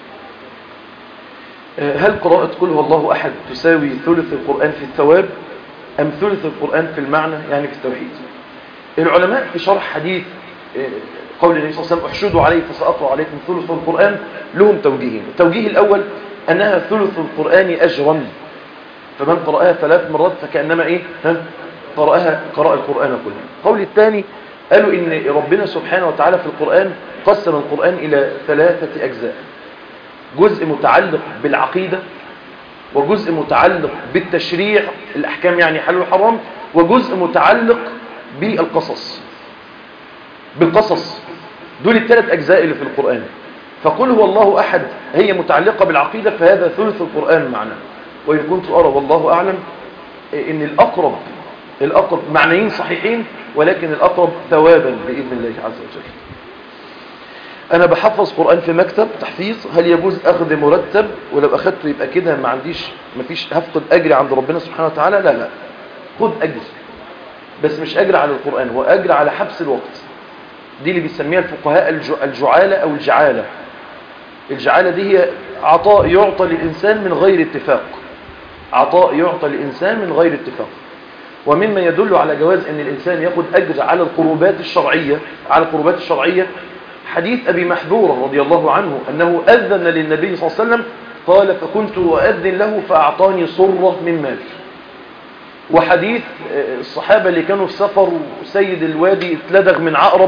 هل قراءة قل هو الله أحد تساوي ثلث القرآن في الثواب أم ثلث القرآن في المعنى يعني في التوحيد العلماء في شرح حديث قول النبي صلى الله عليه وسلم احشدوا عليه فسأقرأ عليكم ثلث القرآن لهم توجيهين التوجيه الأول أنها ثلث القرآن أجرا فمن قرأها ثلاث مرات فكأنما إيه ها؟ قرأها قرأ القرآن كله القول الثاني قالوا إن ربنا سبحانه وتعالى في القرآن قسم القرآن إلى ثلاثة أجزاء جزء متعلق بالعقيدة وجزء متعلق بالتشريع الأحكام يعني حلال وحرام وجزء متعلق بالقصص بالقصص دول الثلاث أجزاء اللي في القرآن فقل هو الله أحد هي متعلقة بالعقيدة فهذا ثلث القرآن معنا وإن كنت أرى والله أعلم إن الأقرب الأقرب معنيين صحيحين ولكن الأقرب ثوابا بإذن الله عز وجل أنا بحفظ قرآن في مكتب تحفيظ هل يجوز أخذ مرتب ولو أخذته يبقى كده ما عنديش ما فيش هفقد أجري عند ربنا سبحانه وتعالى لا لا خد أجر بس مش أجر على القرآن هو أجر على حبس الوقت دي اللي بيسميها الفقهاء الجعالة أو الجعالة الجعالة دي هي عطاء يعطى للإنسان من غير اتفاق عطاء يعطى للإنسان من غير اتفاق ومما يدل على جواز أن الإنسان يأخذ أجر على القربات الشرعية على القربات الشرعية حديث أبي محذورة رضي الله عنه أنه أذن للنبي صلى الله عليه وسلم قال فكنت أؤذن له فأعطاني صرة من مال وحديث الصحابة اللي كانوا في سفر وسيد الوادي اتلدغ من عقرب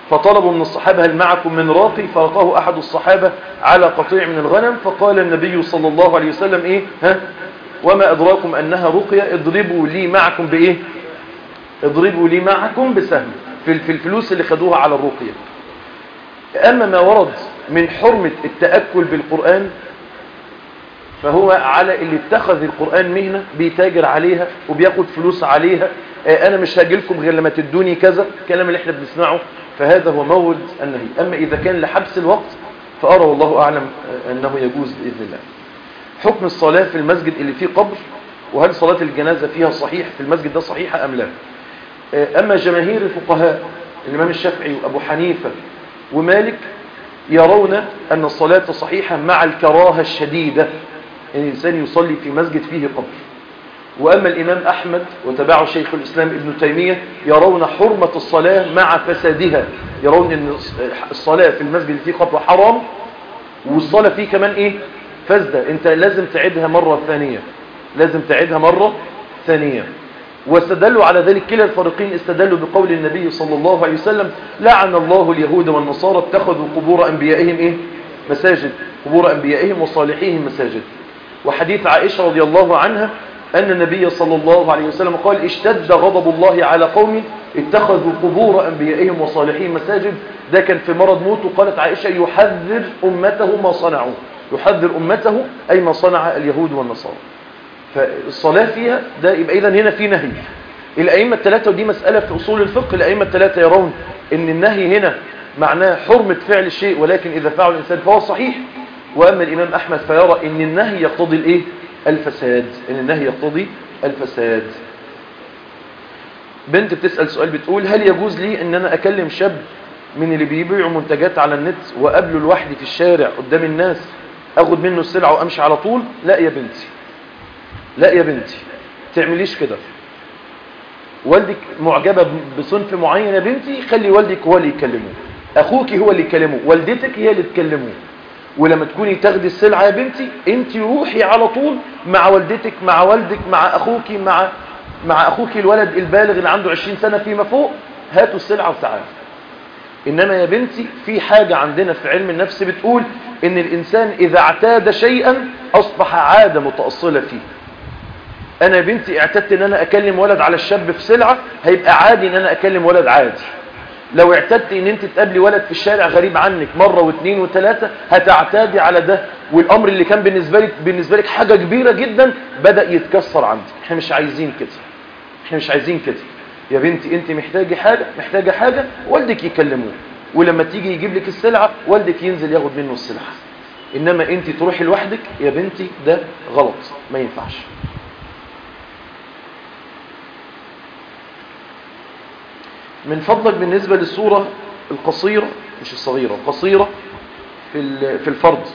فطلبوا من الصحابة هل معكم من راقي فلقاه أحد الصحابة على قطيع من الغنم فقال النبي صلى الله عليه وسلم إيه ها وما أدراكم أنها رقية اضربوا لي معكم بإيه اضربوا لي معكم بسهم في في الفلوس اللي خدوها على الرقية أما ما ورد من حرمة التأكل بالقرآن فهو على اللي اتخذ القرآن مهنة بيتاجر عليها وبياخد فلوس عليها آه، أنا مش هاجلكم غير لما تدوني كذا الكلام اللي احنا بنسمعه فهذا هو مورد النهي أما إذا كان لحبس الوقت فأرى والله أعلم آه، أنه يجوز بإذن الله حكم الصلاة في المسجد اللي فيه قبر وهل صلاة الجنازة فيها صحيح في المسجد ده صحيحة أم لا آه، أما جماهير الفقهاء الإمام الشافعي وأبو حنيفة ومالك يرون أن الصلاة صحيحة مع الكراهة الشديدة أن الإنسان يصلي في مسجد فيه قبر وأما الإمام أحمد وتبعه شيخ الإسلام ابن تيمية يرون حرمة الصلاة مع فسادها يرون أن الصلاة في المسجد اللي فيه قبر حرام والصلاة فيه كمان إيه فاسدة أنت لازم تعيدها مرة ثانية لازم تعيدها مرة ثانية واستدلوا على ذلك كلا الفريقين استدلوا بقول النبي صلى الله عليه وسلم لعن الله اليهود والنصارى اتخذوا قبور أنبيائهم إيه؟ مساجد قبور أنبيائهم وصالحيهم مساجد وحديث عائشة رضي الله عنها أن النبي صلى الله عليه وسلم قال اشتد غضب الله على قوم اتخذوا قبور أنبيائهم وصالحيهم مساجد ده كان في مرض موت وقالت عائشة يحذر أمته ما صنعوا يحذر أمته أي ما صنع اليهود والنصارى فالصلاة فيها ده يبقى إذا هنا في نهي الأئمة الثلاثة ودي مسألة في أصول الفقه الأئمة الثلاثة يرون أن النهي هنا معناه حرمة فعل الشيء ولكن إذا فعل الإنسان فهو صحيح وأما الإمام أحمد فيرى أن النهي يقتضي الإيه؟ الفساد أن النهي يقتضي الفساد بنت بتسأل سؤال بتقول هل يجوز لي أن أنا أكلم شاب من اللي بيبيعوا منتجات على النت وقابله لوحدي في الشارع قدام الناس أخد منه السلعة وأمشي على طول لا يا بنتي لا يا بنتي تعمليش كده والدك معجبة بصنف معين يا بنتي خلي والدك هو اللي يكلمه أخوك هو اللي يكلمه والدتك هي اللي تكلمه ولما تكوني تاخدي السلعة يا بنتي انت روحي على طول مع والدتك مع والدك مع أخوك مع مع أخوك الولد البالغ اللي عنده 20 سنة فيما فوق هاتوا السلعة وتعالوا إنما يا بنتي في حاجة عندنا في علم النفس بتقول إن الإنسان إذا اعتاد شيئا أصبح عادة متأصلة فيه انا يا بنتي اعتدت ان انا اكلم ولد على الشاب في سلعة هيبقى عادي ان انا اكلم ولد عادي لو اعتدت ان انت تقابلي ولد في الشارع غريب عنك مرة واثنين وثلاثة هتعتادي على ده والامر اللي كان بالنسبة لك بالنسبة لك حاجة كبيرة جدا بدأ يتكسر عندك احنا مش عايزين كده احنا مش عايزين كده يا بنتي انت محتاجة حاجة محتاجة حاجة والدك يكلموه ولما تيجي يجيب لك السلعة والدك ينزل ياخد منه السلعة انما انت تروحي لوحدك يا بنتي ده غلط ما ينفعش من فضلك بالنسبة للصورة القصيرة مش الصغيرة القصيرة في في الفرض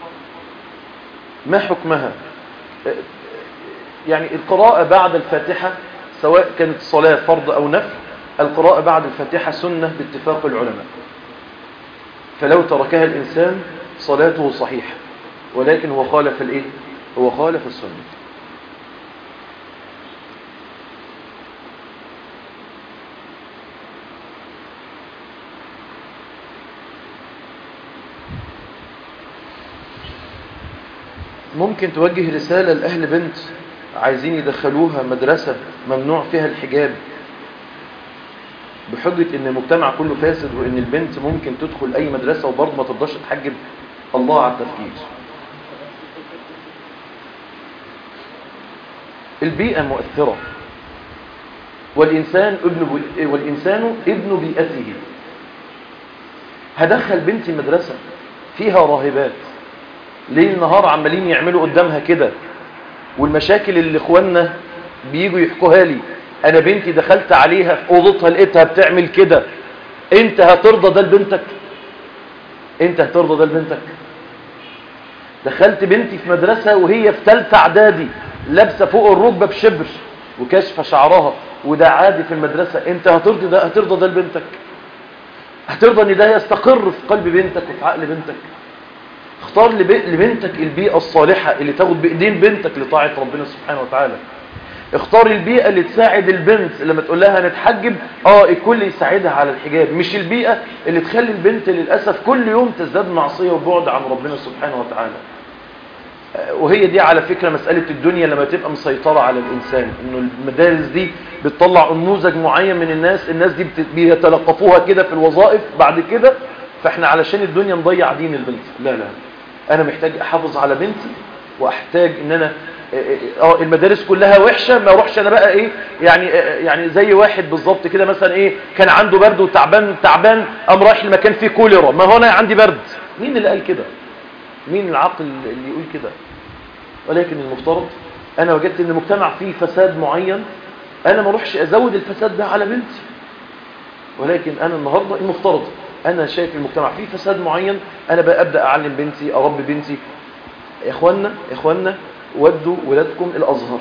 ما حكمها يعني القراءة بعد الفاتحة سواء كانت صلاة فرض أو نفل القراءة بعد الفاتحة سنة باتفاق العلماء فلو تركها الإنسان صلاته صحيحة ولكن هو خالف الإيه؟ هو خالف السنة ممكن توجه رسالة لأهل بنت عايزين يدخلوها مدرسة ممنوع فيها الحجاب بحجة ان المجتمع كله فاسد وان البنت ممكن تدخل اي مدرسة وبرضه ما تقدرش تحجب الله على التفكير البيئة مؤثرة والإنسان ابن بي... والإنسان ابن بيئته هدخل بنتي مدرسة فيها راهبات ليل نهار عمالين يعملوا قدامها كده والمشاكل اللي اخواننا بييجوا يحكوها لي انا بنتي دخلت عليها في اوضتها لقيتها بتعمل كده انت هترضى ده لبنتك انت هترضى ده لبنتك دخلت بنتي في مدرسة وهي في ثالثه اعدادي لابسه فوق الركبه بشبر وكاشفه شعرها وده عادي في المدرسة انت هترضى ده هترضى ده لبنتك هترضى ان ده يستقر في قلب بنتك وفي عقل بنتك اختار لبنتك البيئة الصالحة اللي تاخد بإيدين بنتك لطاعة ربنا سبحانه وتعالى اختار البيئة اللي تساعد البنت لما تقول لها نتحجب اه الكل يساعدها على الحجاب مش البيئة اللي تخلي البنت للأسف كل يوم تزداد معصية وبعد عن ربنا سبحانه وتعالى وهي دي على فكرة مسألة الدنيا لما تبقى مسيطرة على الإنسان إنه المدارس دي بتطلع نموذج معين من الناس الناس دي بت- بيتلقفوها كده في الوظائف بعد كده فإحنا علشان الدنيا نضيع دين البنت لا لا أنا محتاج أحافظ على بنتي وأحتاج إن أنا اه المدارس كلها وحشة ما اروحش انا بقى ايه يعني آه، يعني زي واحد بالظبط كده مثلا ايه كان عنده برد وتعبان تعبان قام رايح لمكان فيه كوليرا ما هو انا عندي برد مين اللي قال كده مين العقل اللي يقول كده ولكن المفترض انا وجدت ان المجتمع فيه فساد معين انا ما اروحش ازود الفساد ده على بنتي ولكن انا النهارده المفترض انا شايف المجتمع فيه فساد معين انا بقى ابدا اعلم بنتي اربي بنتي يا اخوانا يا اخوانا ودوا ولادكم الازهر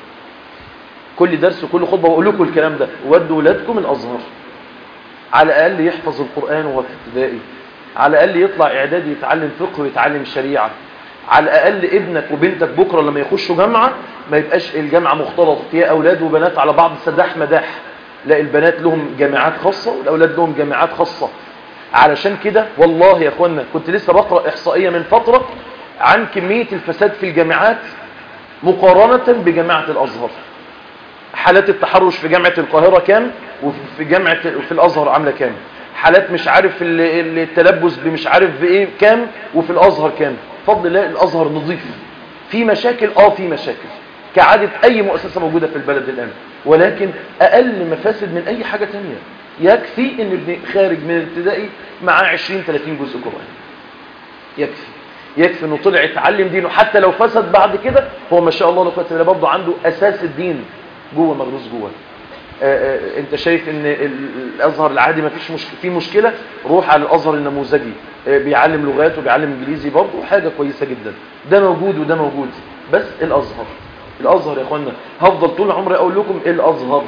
كل درس وكل خطبه بقول لكم الكلام ده ودوا ولادكم الازهر على الاقل يحفظ القران وهو في ابتدائي على الاقل يطلع اعدادي يتعلم فقه ويتعلم الشريعه على الاقل ابنك وبنتك بكره لما يخشوا جامعه ما يبقاش الجامعه مختلطه فيها اولاد وبنات على بعض سداح مداح لا البنات لهم جامعات خاصه والاولاد لهم جامعات خاصه علشان كده والله يا اخوانا كنت لسه بقرا احصائيه من فتره عن كميه الفساد في الجامعات مقارنه بجامعه الازهر حالات التحرش في جامعة القاهرة كام وفي جامعة في الأزهر عاملة كام حالات مش عارف ال- ال- التلبس بمش عارف بإيه كام وفي الأزهر كام فضل الله الأزهر نظيف في مشاكل آه في مشاكل كعادة أي مؤسسة موجودة في البلد الآن ولكن أقل مفاسد من أي حاجة تانية يكفي إن ابن خارج من الابتدائي معاه 20 30 جزء قرآن يكفي يكفي انه طلع يتعلم دينه حتى لو فسد بعد كده هو ما شاء الله لا قوه الا بالله برضه عنده اساس الدين جوه مغروس جوه آه، آه، انت شايف ان ال- الازهر العادي ما فيش مشكله في مشكله روح على الازهر النموذجي آه، بيعلم لغات وبيعلم انجليزي برضه حاجه كويسه جدا ده موجود وده موجود بس الازهر الازهر يا اخوانا هفضل طول عمري اقول لكم الازهر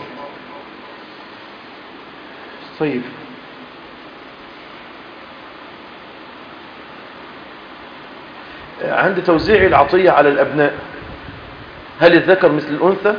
طيب عند توزيع العطية على الأبناء هل الذكر مثل الأنثى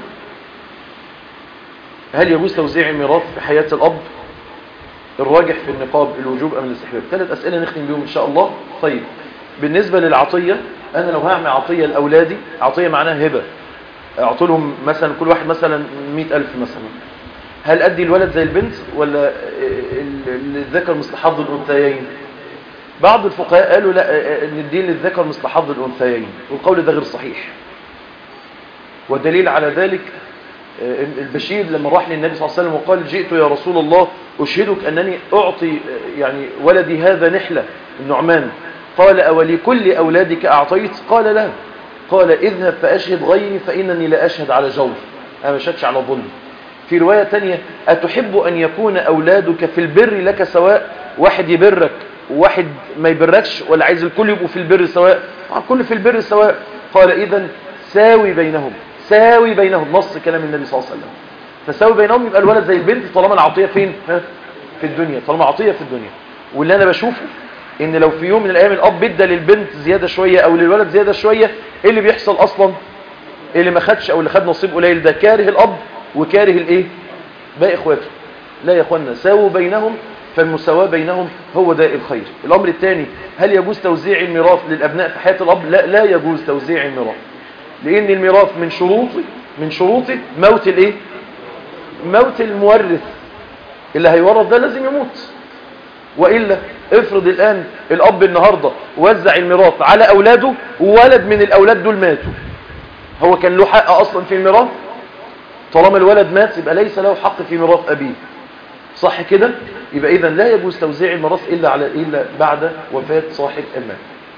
هل يجوز توزيع الميراث في حياة الأب الراجح في النقاب الوجوب أم الاستحباب ثلاث أسئلة نختم بيهم إن شاء الله طيب بالنسبة للعطية أنا لو هعمل عطية لأولادي عطية معناها هبة أعطي لهم مثلا كل واحد مثلا مئة ألف مثلا هل أدي الولد زي البنت ولا ال- ال- الذكر مثل حظ الأنثيين بعض الفقهاء قالوا لا ان الدين للذكر مثل حظ الانثيين والقول ده غير صحيح والدليل على ذلك آه، البشير لما راح للنبي صلى الله عليه وسلم وقال جئت يا رسول الله أشهدك أنني أعطي آه، يعني ولدي هذا نحلة النعمان قال أولي كل أولادك أعطيت قال لا قال اذهب فأشهد غيري فإنني لا أشهد على جور أنا ما شهدش على ظلم في رواية تانية أتحب أن يكون أولادك في البر لك سواء واحد يبرك وواحد ما يبركش ولا عايز الكل يبقوا في البر سواء آه، الكل في البر سواء قال إذا ساوي بينهم ساوي بينهم نص كلام النبي صلى الله عليه وسلم فساوي بينهم يبقى الولد زي البنت طالما العطية فين ها؟ في الدنيا طالما عطية في الدنيا واللي أنا بشوفه إن لو في يوم من الأيام الأب ادى للبنت زيادة شوية أو للولد زيادة شوية إيه اللي بيحصل أصلا اللي ما خدش أو اللي خد نصيب قليل ده كاره الأب وكاره الإيه باقي إخواته لا يا أخوانا ساووا بينهم فالمساواة بينهم هو ده الخير الأمر الثاني هل يجوز توزيع الميراث للأبناء في حياة الأب لا لا يجوز توزيع الميراث لأن الميراث من شروطه من شروطه موت الإيه موت المورث اللي هيورث ده لازم يموت وإلا افرض الآن الأب النهاردة وزع الميراث على أولاده وولد من الأولاد دول ماتوا هو كان له حق أصلا في الميراث طالما الولد مات يبقى ليس له حق في ميراث أبيه صح كده يبقى إذا لا يجوز توزيع الميراث إلا على إلا بعد وفاة صاحب المال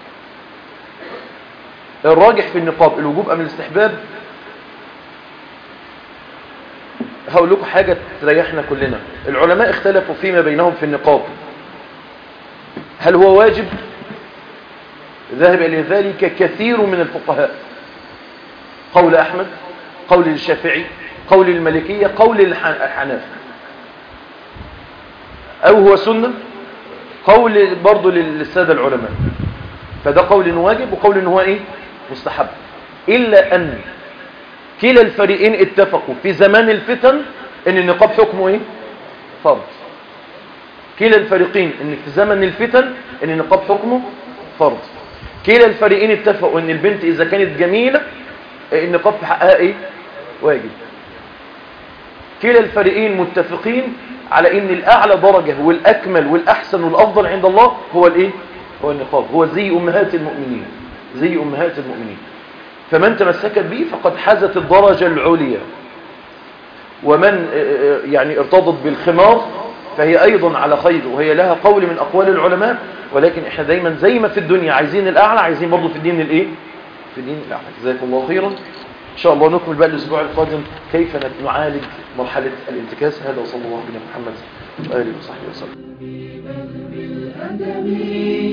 الراجح في النقاب الوجوب أم الاستحباب هقول لكم حاجة تريحنا كلنا العلماء اختلفوا فيما بينهم في النقاب هل هو واجب ذهب إلى ذلك كثير من الفقهاء قول أحمد قول الشافعي قول المالكية قول الح- الحنافة أو هو سنة قول برضو للسادة العلماء فده قول إنه واجب وقول إنه هو إيه مستحب إلا أن كلا الفريقين اتفقوا في زمان الفتن ان النقاب حكمه ايه فرض كلا الفريقين ان في زمن الفتن ان النقاب حكمه فرض كلا الفريقين اتفقوا ان البنت اذا كانت جميلة النقاب في حقها ايه واجب كلا الفريقين متفقين على ان الاعلى درجة والاكمل والاحسن والافضل عند الله هو الايه هو النقاب هو زي امهات المؤمنين زي امهات المؤمنين فمن تمسكت به فقد حازت الدرجة العليا ومن يعني ارتضت بالخمار فهي ايضا على خير وهي لها قول من اقوال العلماء ولكن احنا دايما زي ما في الدنيا عايزين الاعلى عايزين برضه في الدين الايه في الدين الاعلى جزاكم الله خيرا ان شاء الله نكمل بقى الاسبوع القادم كيف نعالج مرحلة الانتكاس هذا وصلى الله على محمد وآله وصحبه وسلم